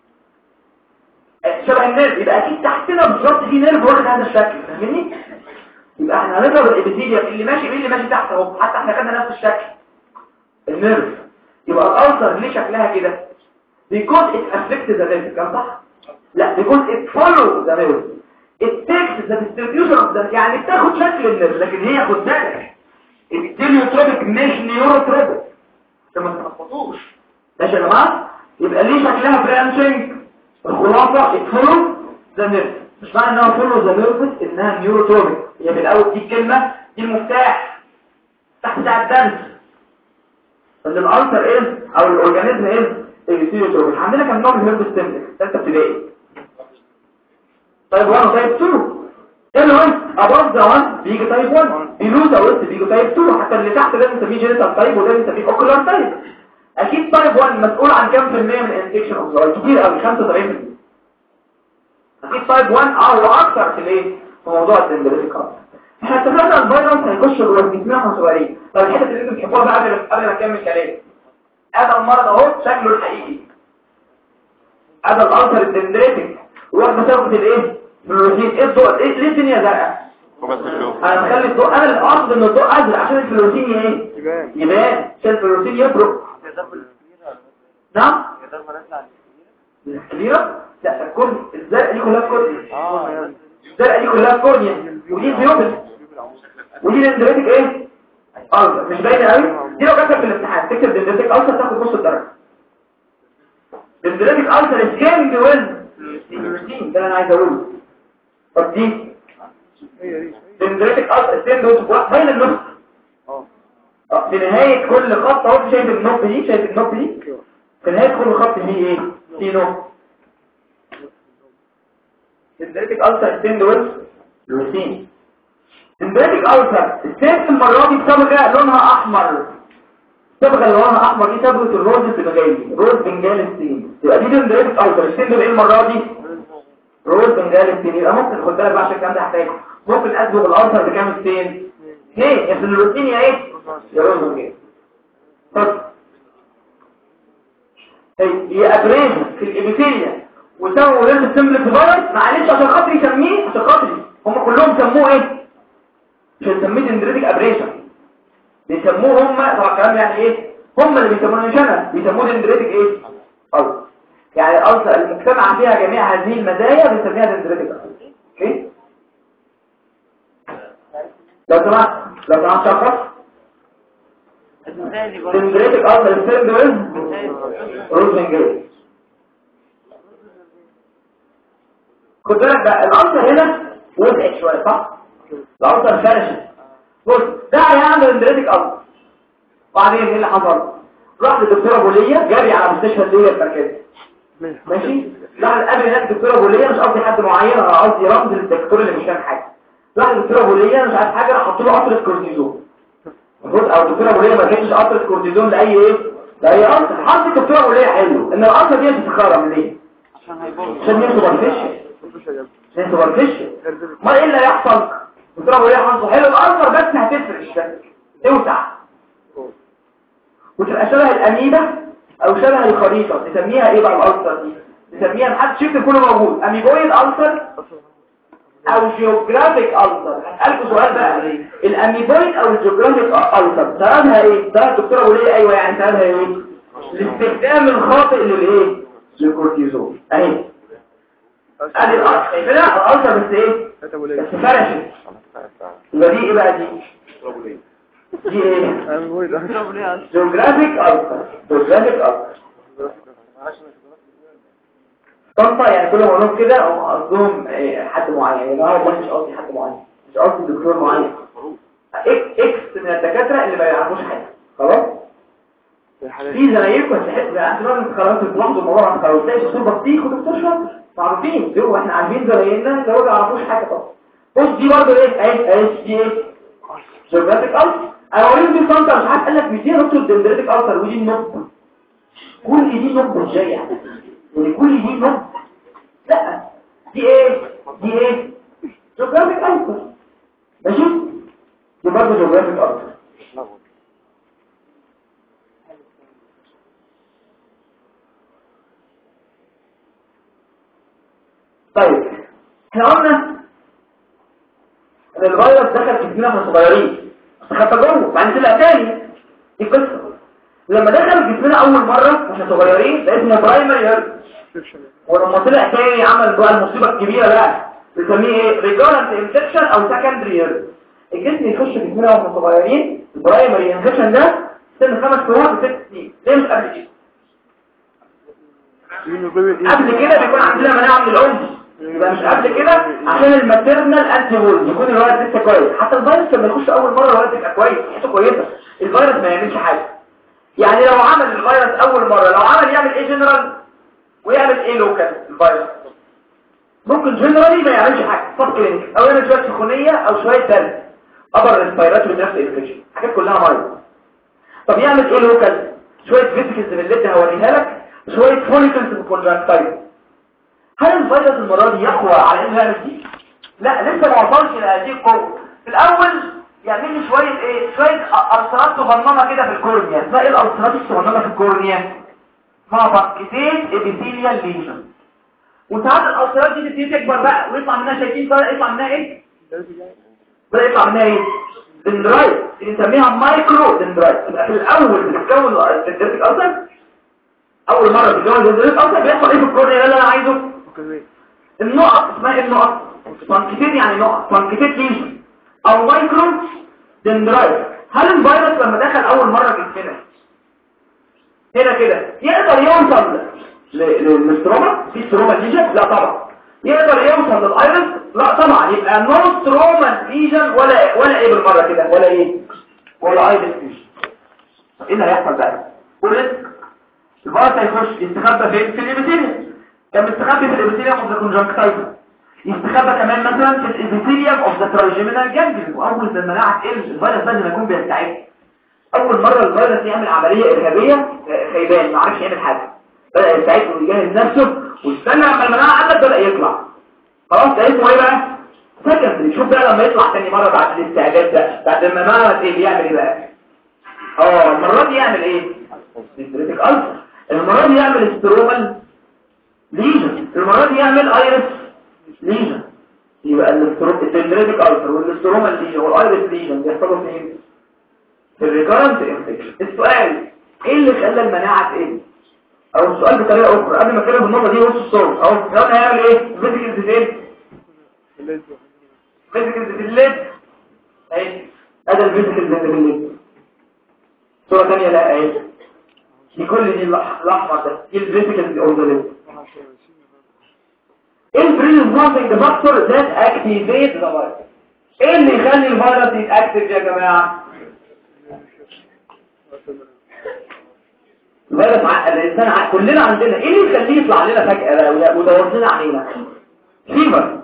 شبه النيرف يبقى اكيد تحتنا بالظبط في نيرف واخد هذا الشكل فاهمني يبقى احنا هنضرب الابيثيليوم اللي ماشي مين اللي ماشي تحت اهو حتى احنا خدنا نفس الشكل النيرف يبقى الألسر ليه شكلها كده because it affects the nerve كان صح لا because it follows the nerve it takes the distribution of the يعني بتاخد شكل النيرف لكن هي خد بالك التيليوتروبيك مش نيوروتروبيك عشان ما تتلخبطوش ماشي يا جماعه يبقى ليه شكلها برانشنج الخلاصه it follows the nerve مش معنى انها follows the nerve انها نيوروتروبيك هي من الاول دي الكلمه دي المفتاح تحت بتاع الدرس ان الالتر ايه او الاورجانيزم ايه الفيزيوتروبيك عندنا كم نوع من الهيرب ستيمك ثالثه ابتدائي طيب 1 وتايب 2 ايه اللي هو اباف ذا 1 بيجي تايب 1 بيلو ذا ويست بيجي تايب 2 حتى اللي تحت لازم نسميه جينيتال تايب وده نسميه اوكولار تايب اكيد تايب 1 مسؤول عن كام في المية من الانفكشن اوف ذا كتير قوي 75% اكيد تايب 1 اه واكثر في الايه في موضوع الدندريتيك احنا اتفقنا الفيروس هيخش جوه جسمنا واحنا صغيرين طب الحته اللي انتوا بتحبوها بقى قبل قبل ما اكمل كلامي هذا المرض اهو شكله الحقيقي هذا الالتر الدندريتك واخده تاخد الايه الفلوروسين ايه الضوء ايه ليه الدنيا زرقاء انا بخلي الضوء انا اللي اقصد ان الضوء ازرق عشان الفلوروسين ايه يبان يبان عشان الفلوروسين يفرق نعم الكبيره لا الكل الزرقاء دي كلها كورنيا اه يعني الزرقاء دي كلها كورنيا ودي بيوبل ودي دندريتك ايه ألسر مش باينه قوي دي لو كتبت في الامتحان تكتب دندريتك ألسر تاخد نص الدرجه دندريتك ألسر سكيمد ويز الروتين ده اللي انا عايز اقوله طب دي هي دي دندريتك ألسر سكيمد ويز باين النص اه آه، في نهايه كل خط اهو شايف النقطه دي شايف النقطه دي في نهايه كل خط فيه ايه في نقطه دندريتك ألسر سكيمد ويز الروتين دندريتك ألسر السيف المرة دي بصبغة لونها أحمر الصبغة اللي لونها أحمر دي صبغة الروز البنغالي روز بنجال السين يبقى دي دندريتك ألسر السين دول إيه المرة دي روز بنجال السين يبقى ممكن خد بالك بقى عشان الكلام ده هحتاجه ممكن أصبغ الألسر بكام السين ايه يا في الروتين يا ايه يا روز بنجال طب هي ابريشن في الابيثيليا وسموا ليرد سيمبل فيروس معلش عشان خاطر يسميه عشان خاطري هم كلهم سموه ايه مش هنسميه دندريتك ابريشن بيسموه هم طبعا الكلام يعني ايه هم اللي بيسموه مش انا بيسموه دندريتك ايه ألسر يعني الألسر المجتمع فيها جميع هذه المزايا بنسميها دندريتك ألسر اوكي لو سمحت لو سمحت شخص الثاني برضه دندريتك أصلا السيرم دويز روزنجيل خد بالك بقى الألسر هنا وسعت شوية صح؟ الألسر فرشت بص ده هيعمل دندريتك ألسر بعدين ايه اللي حصل؟ راح لدكتورة بولية جري على مستشفى الليلة المركزي ماشي؟ راح قابل هناك دكتورة بولية مش قصدي حد معين انا قصدي رمز للدكتور اللي مش فاهم حاجة راح لدكتورة بولية مش عارف حاجة راح حط له قطرة كورتيزون المفروض او الدكتوره بوليه ما كانتش قطره كورتيزون لاي ايه لاي قطر حط الدكتوره بوليه حلو ان القطره دي تتخرم ليه عشان هيبوظ عشان هي سوبرفيشن عشان سوبرفيشن ما ايه اللي هيحصل الدكتوره بوليه حطه حلو القطر بس هتفرش بس توسع وتبقى شبه الاميبا او شبه الخريطه نسميها ايه بقى الالسر دي نسميها محدش يكتب كله موجود اميبويد السر او جيوغرافيك ألسر هسألكوا سؤال بقى الاميبويد او الجيوغرافيك ألسر سببها ايه؟ سبب الدكتورة بوليه ايوه يعني سببها ايه؟ الاستخدام الخاطئ للايه؟ للكورتيزون اهي ادي الألسر شايفينها الألسر بس ايه؟ بس فرشت يبقى دي ايه بقى دي؟ دي ايه؟ اضرب ليه أصلاً؟ جيوغرافيك ألسر جيوغرافيك ألسر طنطا يعني كل ما اقول لهم كده هم قصدهم إيه، حد معين يعني انا والله مش قصدي حد معين مش قصدي دكتور معين اكس اكس من الدكاتره اللي ما يعرفوش حاجه خلاص في زمايلكم هتحس بقى انتوا لازم تخلصوا تلاحظوا الموضوع عن خلاص تلاقي دكتور بطيخ ودكتور شاطر معروفين دول احنا عارفين زمايلنا اللي هو ما يعرفوش حاجه طبعا بص دي برضه ايه اهي اهي دي ايه جيوغرافيك ألسر انا اوريهم دي طنطا مش عارف قال لك 200 دكتور دندريتك ألسر ودي النقطه كل دي نقطه ازاي يعني يعني كل دي نقطه لا دي ايه دي ايه جيوغرافيك ألسر ماشي دي برضه جيوغرافيك ألسر طيب احنا قلنا ان الفيروس دخل في جسمنا واحنا صغيرين خدت جوه بعدين طلع تاني دي قصه لما دخل جسمنا اول مره واحنا صغيرين ده اسمه برايمري هيرت ولما طلع تاني عمل بقى المصيبه الكبيره بقى بنسميه ايه ريجارنت انفكشن او سكندري هيرت الجسم يخش في جسمنا واحنا صغيرين البرايمري انفكشن ده سن خمس شهور لست سنين ليه مش قبل كده قبل كده بيكون عندنا مناعه من الام يبقى مش قبل كده عشان الماتيرنال انتي بودي يكون الولد لسه كويس حتى الفيروس لما يخش اول مره الولد يبقى كويس حته كويسه الفيروس ما يعملش حاجه يعني لو عمل الفيروس اول مره لو عمل يعمل ايه جنرال ويعمل ايه لوكال الفيروس ممكن جنرالي ما يعملش حاجه فقط كلينيك او يعمل شويه سخونيه او شويه برد ابر ريسبيراتوري نفس الانفكشن حاجات كلها مرض طب يعمل ايه لوكال شويه فيزيكلز من اللي انت هوريها لك شويه فوليكلز بالكونجكتايف هل الفيروس المرة دي يقوى على انه يعمل دي؟ لا لسه ما وصلش لهذه القوة في الاول يعمل لي شوية ايه شوية ألسرات صغننة كده في الكورنيا اسمها ايه الألسرات الصغننة في الكورنيا اسمها بانكيتيت ابيثيليال ليجن وساعات الألسرات دي تبتدي تكبر بقى ويطلع منها شايفين بقى يطلع منها ايه بقى يطلع منها ايه دندرايت بنسميها مايكرو دندرايت يبقى في الاول بتتكون الدندريتك ألسر اول مرة بتتكون الدندريتك ألسر بيحصل ايه في الكورنيا ده اللي انا عايزه النقط اسمها ايه النقط بانكيتيت يعني نقط بانكيتيت ليجن او مايكرو دندرايت هل الفيروس لما دخل اول مرة جسمنا هنا كده يقدر يوصل ل- للستروما في ستروما ليجن لا طبعا يقدر يوصل للايرس لا طبعا يبقى نو ستروما ليجن ولا ولا ايه بالمره كده ولا ايه ولا ايرس ليجن ايه اللي هيحصل بقى والريسك الفيروس هيخش يستخبى فين في الابيثيليوم كان مستخبي في الابيثيليوم اوف ذا كونجكتيفا يستخبى كمان مثلا في الابيثيليوم اوف ذا تراجيمينال جانجليون واول ما المناعه تقل الفيروس لازم يكون بيستعد اول مره الفيروس يعمل عمليه ارهابيه آه، خيبان ما عرفش يعمل حاجه بدا يستعد ويجهز نفسه واستنى لما المناعه قلت بدا يطلع خلاص ده اسمه ايه بقى سكندري شوف بقى لما يطلع تاني مره بعد الاستعداد ده بعد ما المناعه ايه بيعمل ايه بقى اه المره دي يعمل ايه ديستريتك ألسر المره دي يعمل استرومال ليجن المرة دي يعمل ايرس ليجن يبقى الدندريتك ألسر والاسترومال ليجن والايرس ليجن بيحصلوا فين في الريكارنت انفكشن السؤال ايه اللي خلى المناعة تقل او السؤال بطريقة اخرى قبل ما اتكلم بالنقطة دي بص الصوت اهو الكلام هيعمل ايه فيزيكال فين فيزيكال في الليد اهي ادي الفيزيكال فيزيبيليتي صورة تانية لا اهي دي كل دي الأح- الاحمر ده دي الفيزيكال اورجانيزم ايه البريزنتنج فاكتور ذات اكتيفيت ذا فيروس ايه اللي يخلي الفيروس يتاكتف يا جماعه الفيروس ع- الانسان ع- كلنا عندنا ايه اللي يخليه يطلع لنا فجاه بقى وي- ويدور لنا علينا فيفر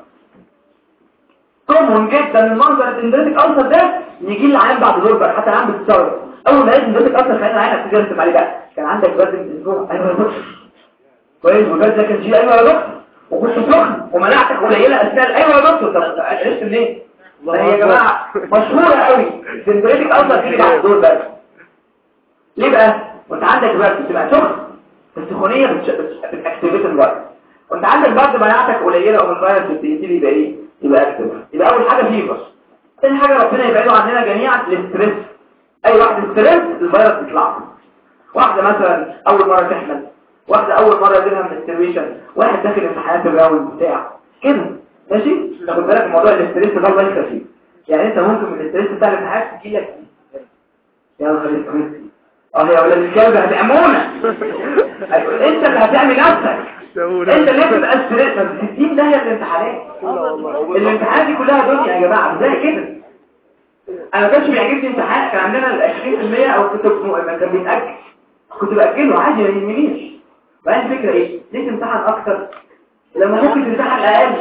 كومون جدا المنظر الدندريتك ألسر ده يجي لي عيان بعد دور بقى حتى العيان بتتصرف اول ما يجي دندريتك ألسر خلينا العيان ابتدي ارسم عليه بقى كان عندك برد من اسبوع ايوه يا دكتور كويس وجاز ده كان شيء ايوه يا دكتور وكنت سخن ومناعتك قليله اثناء ايوه يا دكتور طب عرفت منين ما هي يا جماعه مشهوره قوي دندريتك ألسر تيجي بعد دور بقى ليه بقى وانت عندك برد بتبقى سخن السخونيه بتش- بتش- بتاكتيفيت الفيروس وانت عندك برد مناعتك قليله او الفيروس بتبتدي يبقى ايه يبقى اكتف يبقى اول حاجه فيفر ثاني حاجه ربنا يبعده عننا جميعا الاستريس اي واحد ستريس الفيروس بيطلع له. واحده مثلا اول مره تحمل واحده اول مره يجيلها من السيرفيشن واحد داخل امتحانات الراوند بتاع كده ماشي تاخد بالك من موضوع الاستريس ده الله يخفيه يعني انت ممكن من الاستريس بتاع الامتحان تجيلك يا نهار اسود اه يا ولاد الكلب هتعمونا هتقول انت اللي هتعمل نفسك انت اللي بتبقى ستريس ما بتدين ده هي الامتحانات الامتحانات دي كلها دنيا يا جماعه زي كده انا ما كانش بيعجبني امتحان كان عندنا ال 20% او كنت م- كان بيتاجل كنت باجله عادي ما يهمنيش بعدين الفكره ايه ليه تمتحن اكتر لما ممكن تمتحن اقل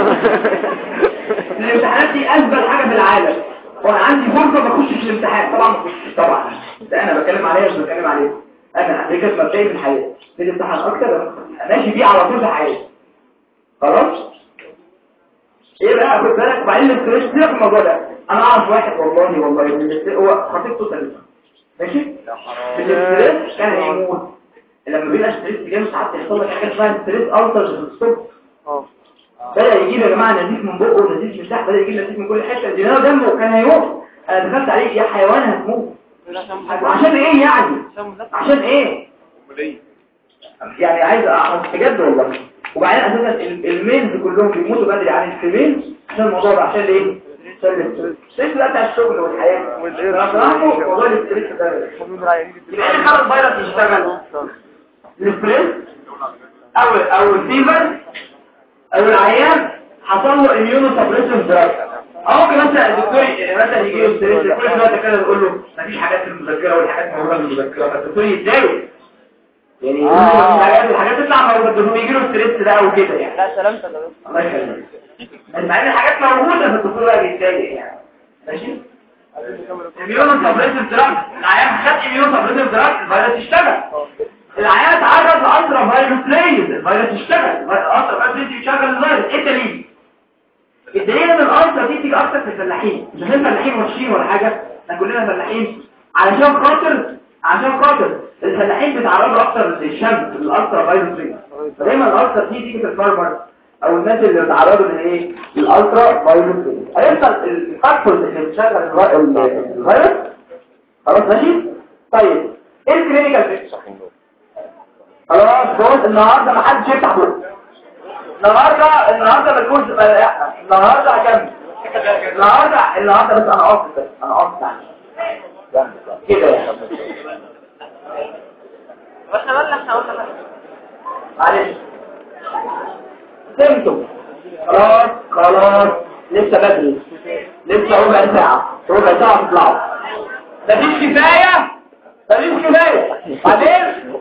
الامتحانات دي اسبل حاجه في العالم وانا عندي فرصه ما اخشش الامتحان طبعا ما اخشش طبعا ده انا بتكلم عليها مش بتكلم عليها انا دي كانت مبدئي في الحياه ليه تمتحن اكتر ماشي بيه على طول في حياتي خلاص ايه بقى خد بالك وبعدين الاستريس سيبك من الموضوع ده انا اعرف واحد والله والله من الاستريس- هو خطيبته سليمه ماشي الاستريس كان هيموت لما بيبقى ستريس جامد ساعات بيحصل لك حاجه اسمها ستريس التر في الصبح اه بدا يجيب يا جماعه نزيف من بقه ونزيف من تحت بدا يجيب نزيف من كل حته دماغه دمه كان هيموت انا دخلت عليه يا حيوان هتموت عشان ايه يعني عشان ايه يعني عايز اعرف بجد والله وبعدين اساسا ال- الميلز كلهم بيموتوا بدري عن الفيميل عشان الموضوع ده عشان ايه عشان الاستريس الستريس ده بتاع الشغل والحياه والإيه؟ انا بصراحه موضوع الاستريس ده حبيب العيانين يبقى ايه خلى الفيروس يشتغل الستريس او او الفيفر او العيان حصل له اميونو سبريشن دراج او ممكن مثلا الدكتور مثلا يجي له ستريس كل شويه كده يقول له مفيش حاجات في المذكره والحاجات موجوده في المذكره فالدكتور يتضايق يعني يقول له مفيش حاجات الحاجات تطلع موجوده بيجي له ستريس ده او كده يعني لا سلامتك يا دكتور الله يخليك مع ان الحاجات موجوده فالدكتور بقى بيتضايق يعني ماشي اميونو سبريسيف دراج العيان خد اميونو سبريسيف دراج الفيروس يشتغل العيان اتعرض لأسرى فيروس ريز الفيروس يشتغل أسرى فيروس ريز يشغل الفيروس ايه الدليل؟ الدليل ان الأسرى دي تيجي اكتر في الفلاحين مش عشان الفلاحين وحشين ولا حاجة احنا كلنا فلاحين علشان خاطر عشان خاطر الفلاحين بيتعرضوا اكتر للشمس للأسرى فيروس ريز دايما الأسرى دي تيجي في الفارمر او الناس اللي بيتعرضوا لايه للأسرى فيروس ريز هيحصل الفاكتورز اللي بتشغل الفي- ال- الفيروس خلاص ماشي طيب ايه الكلينيكال بيكتشر خلاص بص النهارده ما حدش يفتح بقه النهارده النهارده بتكون النهارده هكمل النهارده النهارده بس انا قاصد بس انا قاصد يعني كده يعني واحنا مالنا احنا قلنا بقى. معلش سمتم خلاص خلاص لسه بدري لسه ربع ساعة ربع ساعة تطلعوا مفيش كفاية مفيش كفاية بعدين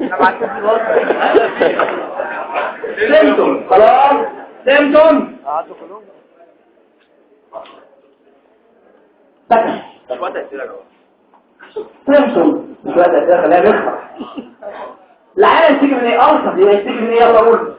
سمتم خلاص سمتم قعدوا كلهم سمتم مش وقت أسئلة خليها بيخبر العيال يشتكي من ايه ألصق يشتكي من ايه يلا قول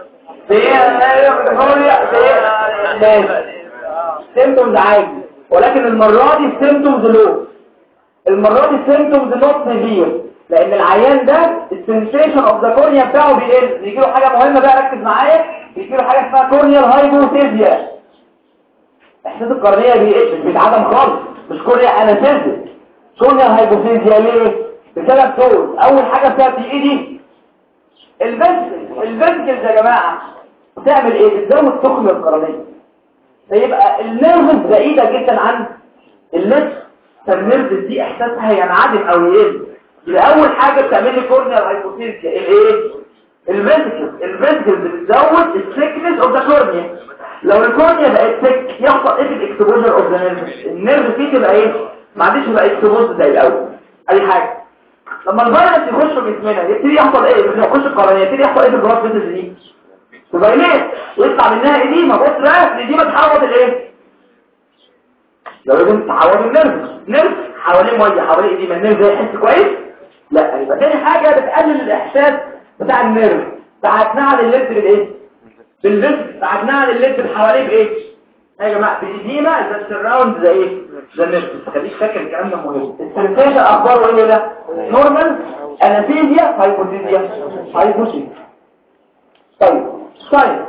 سيمتومز عادي ولكن المرة دي السيمتومز لو المرة دي السيمتومز نوت سيفير لان العيان ده السنسيشن اوف ذا كورنيا بتاعه بيقل بيجي له حاجة مهمة بقى ركز معايا بيجي له حاجة اسمها كورنيال هايبوثيزيا احساس القرنية بيقل مش بيتعدم خالص مش كورنيا انستيزيا كورنيال هايبوثيزيا ليه بسبب دول اول حاجة بسبب دي ايه دي الفنتكل الفنتكلز يا جماعة بتعمل ايه بتزود تخن القرنية فيبقى النيرفز بعيدة جدا عن الليد فالنيرف دي احساسها ينعدم او يقل يبقى اول حاجه بتعمل لي كورنيال هايبوثيسيا الايه الفيزيكال الفيزيكال بتزود الثيكنس اوف ذا كورنيا لو الكورنيا بقت ثيك يحصل ايه في الاكسبوجر اوف ذا نيرف النيرف فيه تبقى ايه ما عادش بقى اكسبوز زي الاول اي حاجه لما الفيروس يخش في جسمنا يبتدي يحصل ايه لما يخش القرنيه يبتدي يحصل ايه في الجراف فيزيكس دي تبقى ليه ويطلع منها اديمه بص بقى الاديمه تحوط الايه لو لازم تعوض النرف نرف حواليه ميه حواليه اديمه النرف ده يحس كويس لا يبقى تاني حاجه بتقلل الاحساس بتاع النرف بعتناها على اللب بالايه باللب بعتناها على اللب اللي حواليه بايه يا جماعه بالاديمه ذا سراوند زي ايه ذا نرف خليك فاكر الكلام ده مهم السنسيشن اخباره ايه ده نورمال انافيزيا هايبوثيزيا هايبوثيزيا طيب طيب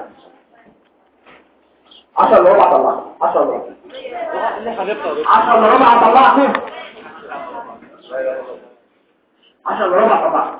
10 الا ربع طلعت 10 الا ربع اللي حبيبته 10 الا ربع طلعت 10 الا ربع طلعت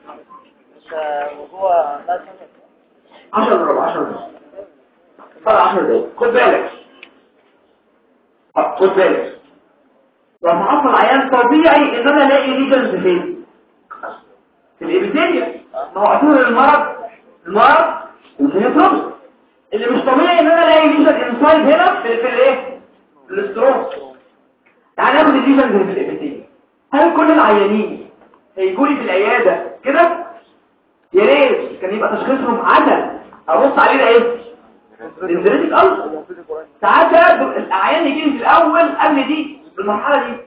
وهو لا 10 الا ربع 10 الا ربع طلع 10 دقايق خد بالك آه، خد بالك لما حصل عيان طبيعي ان انا الاقي ليجنز فين في الابيثيليا ما هو اصول المرض المرض الفينيتروبس اللي مش طبيعي ان انا الاقي ليجن انسايد هنا في في الايه في الاستروك تعال ناخد الليجنز اللي في الابيثيليا هل كل العيانين هيجوا لي في العياده كده يا ريت كان يبقى تشخيصهم عدل ابص عليه ده ايه دندريتك ألسر ساعات ده الأعيان يجي لي في الأول قبل دي بالمرحلة دي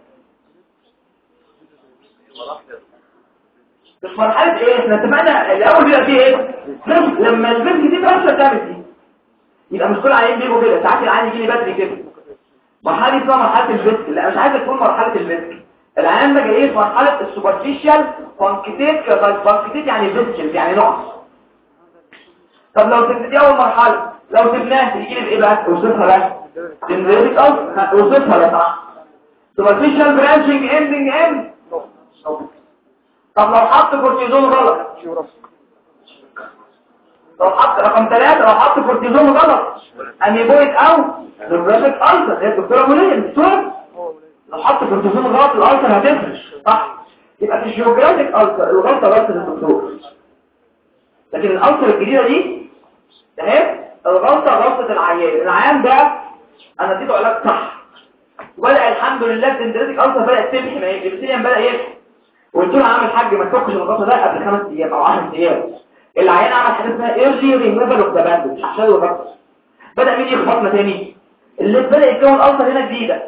مش مرحلة ايه احنا اتفقنا الأول بيبقى فيه ايه فهم. لما البنت دي ترشة تعمل دي يبقى مش كل عيان بيجوا كده ساعات العيان يجي لي بدري كده مرحلة دي اسمها مرحلة البسك لا مش عايزة تكون مرحلة البسك العيان ده جاي في مرحلة السوبرفيشال بانكتيت بانكتيت يعني فيسكل يعني نقص طب لو تبتدي اول مرحلة لو سبناه يجي لي بايه بقى اوصفها بقى دندريتك ألسر اوصفها لا صح سوبرفيشال برانشنج اندنج اند طب لو حط كورتيزون غلط لو حط رقم ثلاثة لو حط كورتيزون غلط اميبويد او نيوروجيك ألسر هي الدكتورة منية الدكتورة لو حط كورتيزون غلط الألسر هتفرش صح يبقى في الجيوغرافيك ألسر الغلطة بس للدكتور لكن الألسر الجديدة دي تمام الغلطة غلطة العيان العيان ده انا اديته علاج صح وبدأ الحمد لله الدندريتك ألسر بدأت تمحي ما هي الابتليان بدأ يمحي وقلت له عامل حاج ما تفكش الغلطة ده قبل خمس ايام او 10 ايام العيان عمل حاجه اسمها ايرلي ريموفال اوف ذا باندج عشان الغلطة بدأ مين يخبطنا تاني اللي بدأ يتكون ألسر هنا جديدة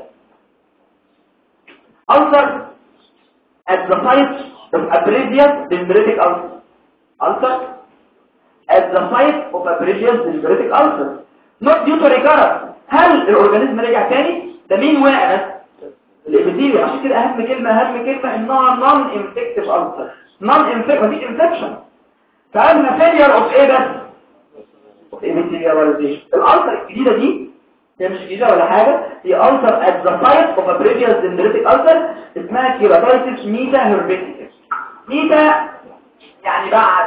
ألسر at the site of a previous dendritic ulcer ulcer at the site of a previous dendritic ulcer not due to recurrence هل الأورجانيزم رجع تاني ده مين واقع بس الابيثيليا عشان كده اهم كلمه اهم كلمه انها نون انفكتيف ulcer نون انفكتيف مفيش انفكشن فقالنا فيلير اوف ايه بس epithelialization الالسر الجديده دي هي مش جديده ولا حاجه هي ulcer at the site of a previous dendritic ulcer اسمها keratitis meta herpeticus ميتا يعني بعد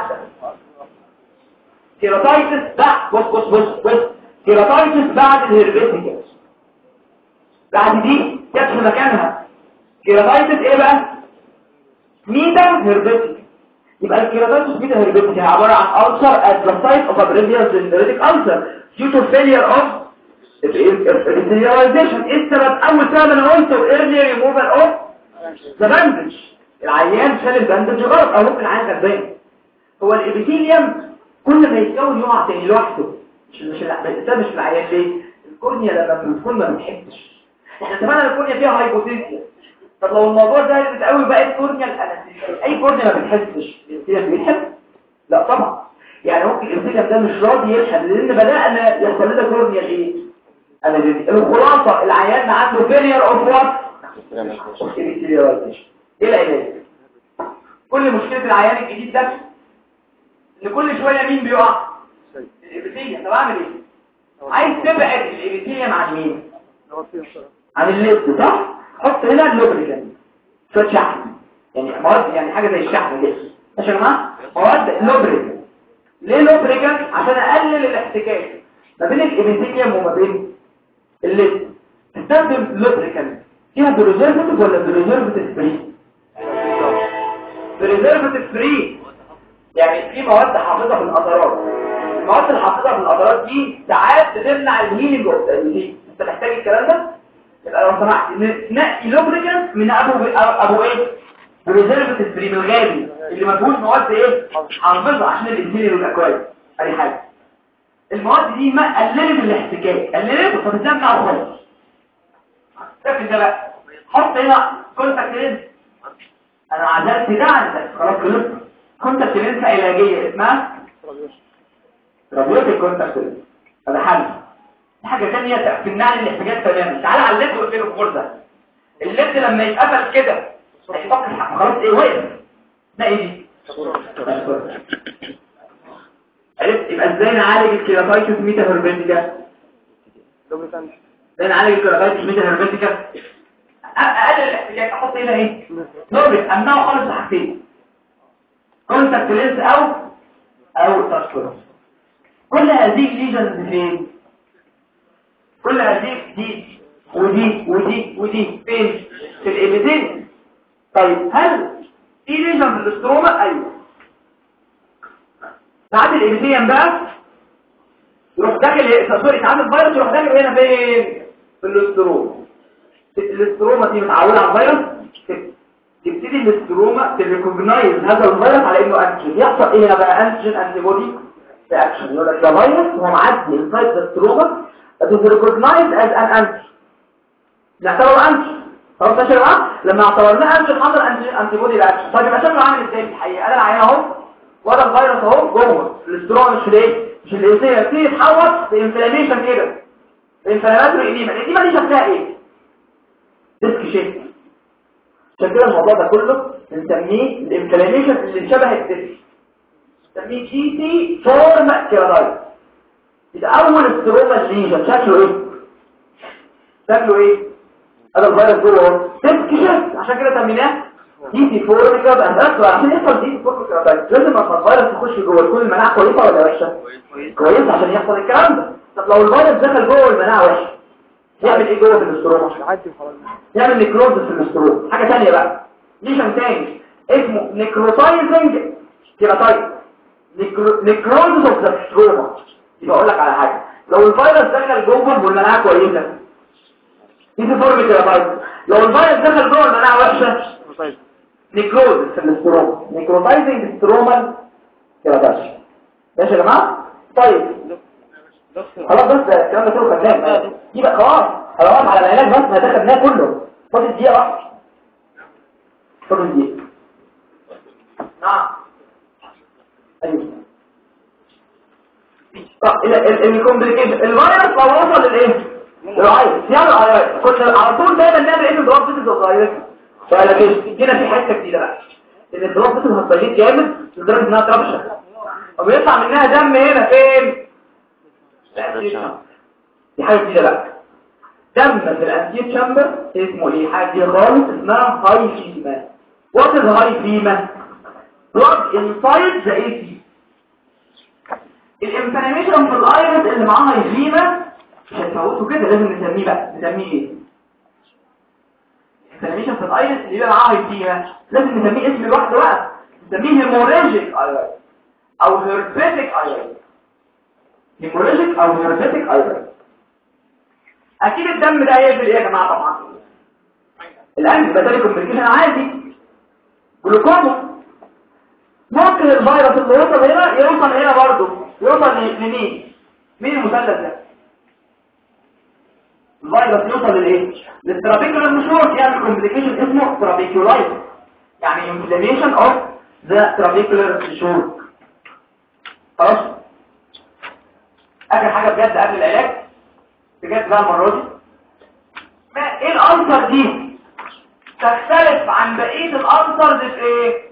كيراتايتس بعد بص بص بص بص كيراتايتس بعد الهربيتيكس بعد دي جت في مكانها كيراتايتس ايه بقى ميتا هربيتيك يبقى الكيراتايتس ميتا هربيتيك هي عباره عن ulcer at the site of a previous dendritic ulcer due to failure of epithelialization ايه السبب اول سبب انا قلته early removal of the bandage العيان شال الباندج غلط او ممكن عيان غلبان هو الابيثيليوم كل ما يتكون يقع تاني لوحده مش مش الع- ده مش العيان ليه الكورنيا لما بتكون ما بتحبش احنا اتفقنا الكورنيا فيها هايبوثيسيا طب لو الموضوع ده بتقوي بقى الكورنيا الانستيزيا اي كورنيا ما بتحسش الابيثيليوم بيحب لا طبعا يعني ممكن الابيثيليوم ده مش راضي يلحق لان بدانا يحصل لنا كورنيا ايه انا الخلاصه العيان عنده فيلير اوف وات epithelialization. ايه العلاج كل مشكله العيان الجديد ده ان كل شويه مين بيقع الابيثيليوم طب اعمل ايه عايز تبعد الابيثيليوم عن مين عن اللب صح حط هنا اللوبريكان شويه شحم يعني مواد يعني حاجه زي الشحم كده ماشي يا جماعه مواد لوبريكان ليه لوبريكان عشان اقلل الاحتكاك ما بين الابيثيليوم وما بين اللب تستخدم لوبريكان فيها بريزيرفتيف ولا بريزيرفتيف فري بريزيرفتيف فري يعني في مواد حافظه في القطرات المواد الحافظه في القطرات دي ساعات بتمنع الهيلينج اوف انت محتاج الكلام ده يبقى لو سمحت نقي لوبريكانت من ابو ابو ايه بريزيرفتيف فري من الغالي اللي ما فيهوش مواد ايه حافظه عشان الانسولين يبقى كويس اي حاجه المواد دي ما قللت الاحتكاك قللت فبتمنع خالص شكل ده بقى حط هنا كونتاكت لينس انا عزلت ده عندك خلاص خلصت كونتاكت لينس علاجيه اسمها رابيوتيك كونتاكت لينس هذا حل دي حاجه ثانيه تمنع لي الاحتكاك تماما تعالى على الليد وقفل الغرزه الليد لما يتقفل كده هيفك الحق خلاص ايه وقف ده ايه دي عرفت يبقى ازاي نعالج الكيراتايتس ميتا هربنتيكا لوبريكانت ازاي نعالج الكيراتايتس ميتا هربنتيكا اقلل الاحتكاك احط هنا ايه نوربت امنعه خالص بحاجتين كونتاكت لينس او او تشكر كل هذه الليجنز فين كل هذه دي ودي ودي ودي فين في الابيثيل طيب هل في ليجن في الاستروما ايوه ساعات الابيثيليوم بقى يروح داخل سوري ساعات الفيروس يروح داخل هنا فين في الاستروما الاستروما دي متعوده على الفيروس تبتدي الاستروما تريكوجنايز هذا الفيروس على انه انتيجين يحصل ايه هنا بقى انتيجين انتي بودي رياكشن يقول لك ده فيروس هو معدي انسايد الاستروما it is recognized as an antigen نعتبره انتي خلاص ماشي يا جماعه لما اعتبرناه انتي حصل انتي انتي بودي رياكشن طيب يبقى شكله عامل ازاي في الحقيقه انا العيان اهو وده الفيروس اهو جوه الاستروما مش في الايه مش في الايسيه يبتدي يتحول لانفلاميشن كده انفلاماتوري انيما الانيما دي شكلها ايه ديسك شيب عشان كده الموضوع ده كله بنسميه الانفلاميشن اللي شبه الديسك بنسميه جي تي فورم كيراتايتس يبقى اول استروما ليجن شكله ايه شكله ايه هذا الفيروس جوه اهو ديسك شيب عشان كده سميناه دي تي فورم كيراتايتس عشان يحصل دي تي فورم كيراتايتس لازم لما الفيروس يخش جوه يكون المناعه كويسه ولا وحشه كويسه عشان يحصل الكلام ده طب لو الفيروس دخل جوه المناعه وحشه يعمل ايه جوه في الاستروما عدي خلاص يعمل نيكروزس في الاستروما حاجه ثانيه بقى ليشن تاني اسمه نيكروتايزنج كيراتايت نيكروزس اوف ذا ستروما يبقى اقول لك على حاجه لو الفيروس دخل جوه والمناعه كويسه دي فورم كيراتايت لو الفيروس دخل جوه المناعه وحشه طيب نيكروزس في الاستروما نيكروتايزنج سترومال كيراتايت ماشي يا جماعه طيب خلاص بس الكلام ده كله خدناه دي بقى خلاص خلاص على العلاج بس ما ده خدناه كله فاضل دقيقه واحده فاضل دقيقه نعم ايوه طب الكومبليكيشن الفيروس لو وصل للايه للعيط يعني العيط كنت على طول دايما نعمل ايه الدروب فيتس الصغيره فعلا كده هنا في حته جديده بقى ان الدروب فيتس هتطيب جامد لدرجه انها تربشه وبيطلع منها دم هنا فين دي حاجه جديده بقى دم في الانتير تشامبر اسمه ايه حاجه دي خالص اسمها هاي فيما وات از هاي فيما blood inside the AC الانفلاميشن في الايرس اللي معاه هاي فيما مش هتفوته كده لازم نسميه بقى نسميه ايه الانفلاميشن في الايرس اللي يبقى معاه هاي فيما لازم نسميه اسم لوحده بقى نسميه هيموراجيك ايرس او هيربيتيك ايرس هيموراجيك او هيربيتيك ايرس اكيد الدم ده هيقفل ايه يا جماعه طبعا الان بدل كومبليكيشن عادي جلوكوما ممكن الفيروس اللي يوصل هنا يوصل هنا برضه يوصل لمين مين المثلث ده الفيروس يوصل للايه للترابيكولار مشروع يعمل كومبليكيشن اسمه ترابيكولايت يعني انفلاميشن اوف ذا ترابيكولار مشروع خلاص اخر حاجه بجد قبل العلاج بجد بقى المره دي ما ايه الانسر دي تختلف عن بقيه الانسرز في ايه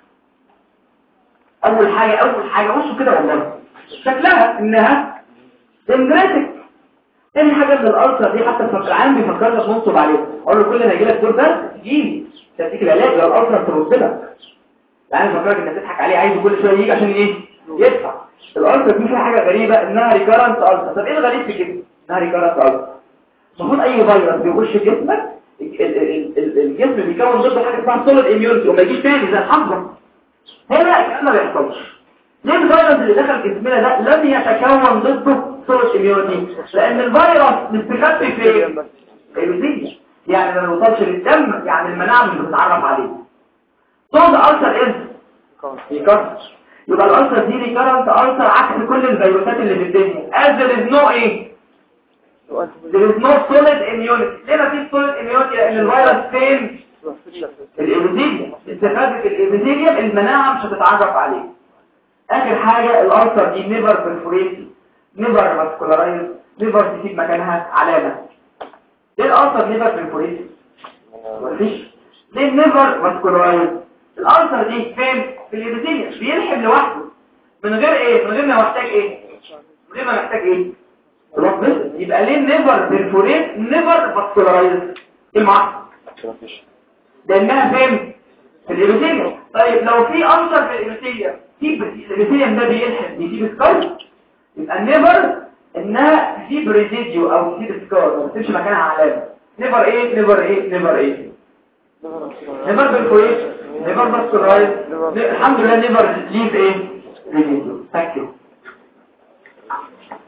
اول حاجه اول حاجه بصوا كده والله شكلها انها دندريتك تاني حاجه من الانسر دي حتى الفكرعان بيفكرنا ننصب عليه اقول له كل ما يجي لك دور ده تجيلي تديك العلاج لو الانسر ترد لك يعني فكرك انك تضحك عليه عايز كل شويه يجي عشان ايه يدفع الالسر دي فيها حاجه غريبه انها ريكارنت السر طب ايه الغريب في كده انها ريكارنت السر المفروض اي فيروس بيخش جسمك ال- ال- ال- الجسم بيكون ضده حاجه اسمها سوليد اميونيتي وما يجيش تاني زي الحمضه هنا الكلام ما بيحصلش ليه الفيروس اللي دخل جسمنا ده لم يتكون ضده سوليد اميونيتي لان الفيروس مستخبي في الابيثيليوم يعني ما بيوصلش للدم يعني المناعه مش بتتعرف عليه صوت الالسر ايه يكسر يبقى الالسر دي ريكارنت السر عكس كل الفيروسات اللي في الدنيا as there is no ايه there is no solid immunity ليه ما فيش solid immunity لان الفيروس فين الابيثيليوم استخبي في الابيثيليوم المناعه مش هتتعرف عليه اخر حاجه الالسر دي نيفر برفوريتي نيفر ماسكولارايز نيفر تسيب مكانها علامه ليه الالسر نيفر برفوريتي مفيش ليه نيفر ماسكولارايز الالسر دي فين في الابيثيليوم بيلحم لوحده من غير ايه من غير ما محتاج ايه من غير ما محتاج ايه ربنا يبقى ليه نيفر برفوريت نيفر ماسكولارايز ايه المعنى لانها فين في الابيثيليوم طيب لو في ألسر في الابيثيليوم في الابيثيليوم ده بيلحم بيسيب سكار يبقى النيفر انها تسيب ريزيديو او تسيب سكار ما تسيبش مكانها علامه نيفر ايه نيفر ايه نيفر ايه نيفر بالكويس نيفر ماسكولارايز الحمد لله نيفر ليف ايه ريزيديو ثانك يو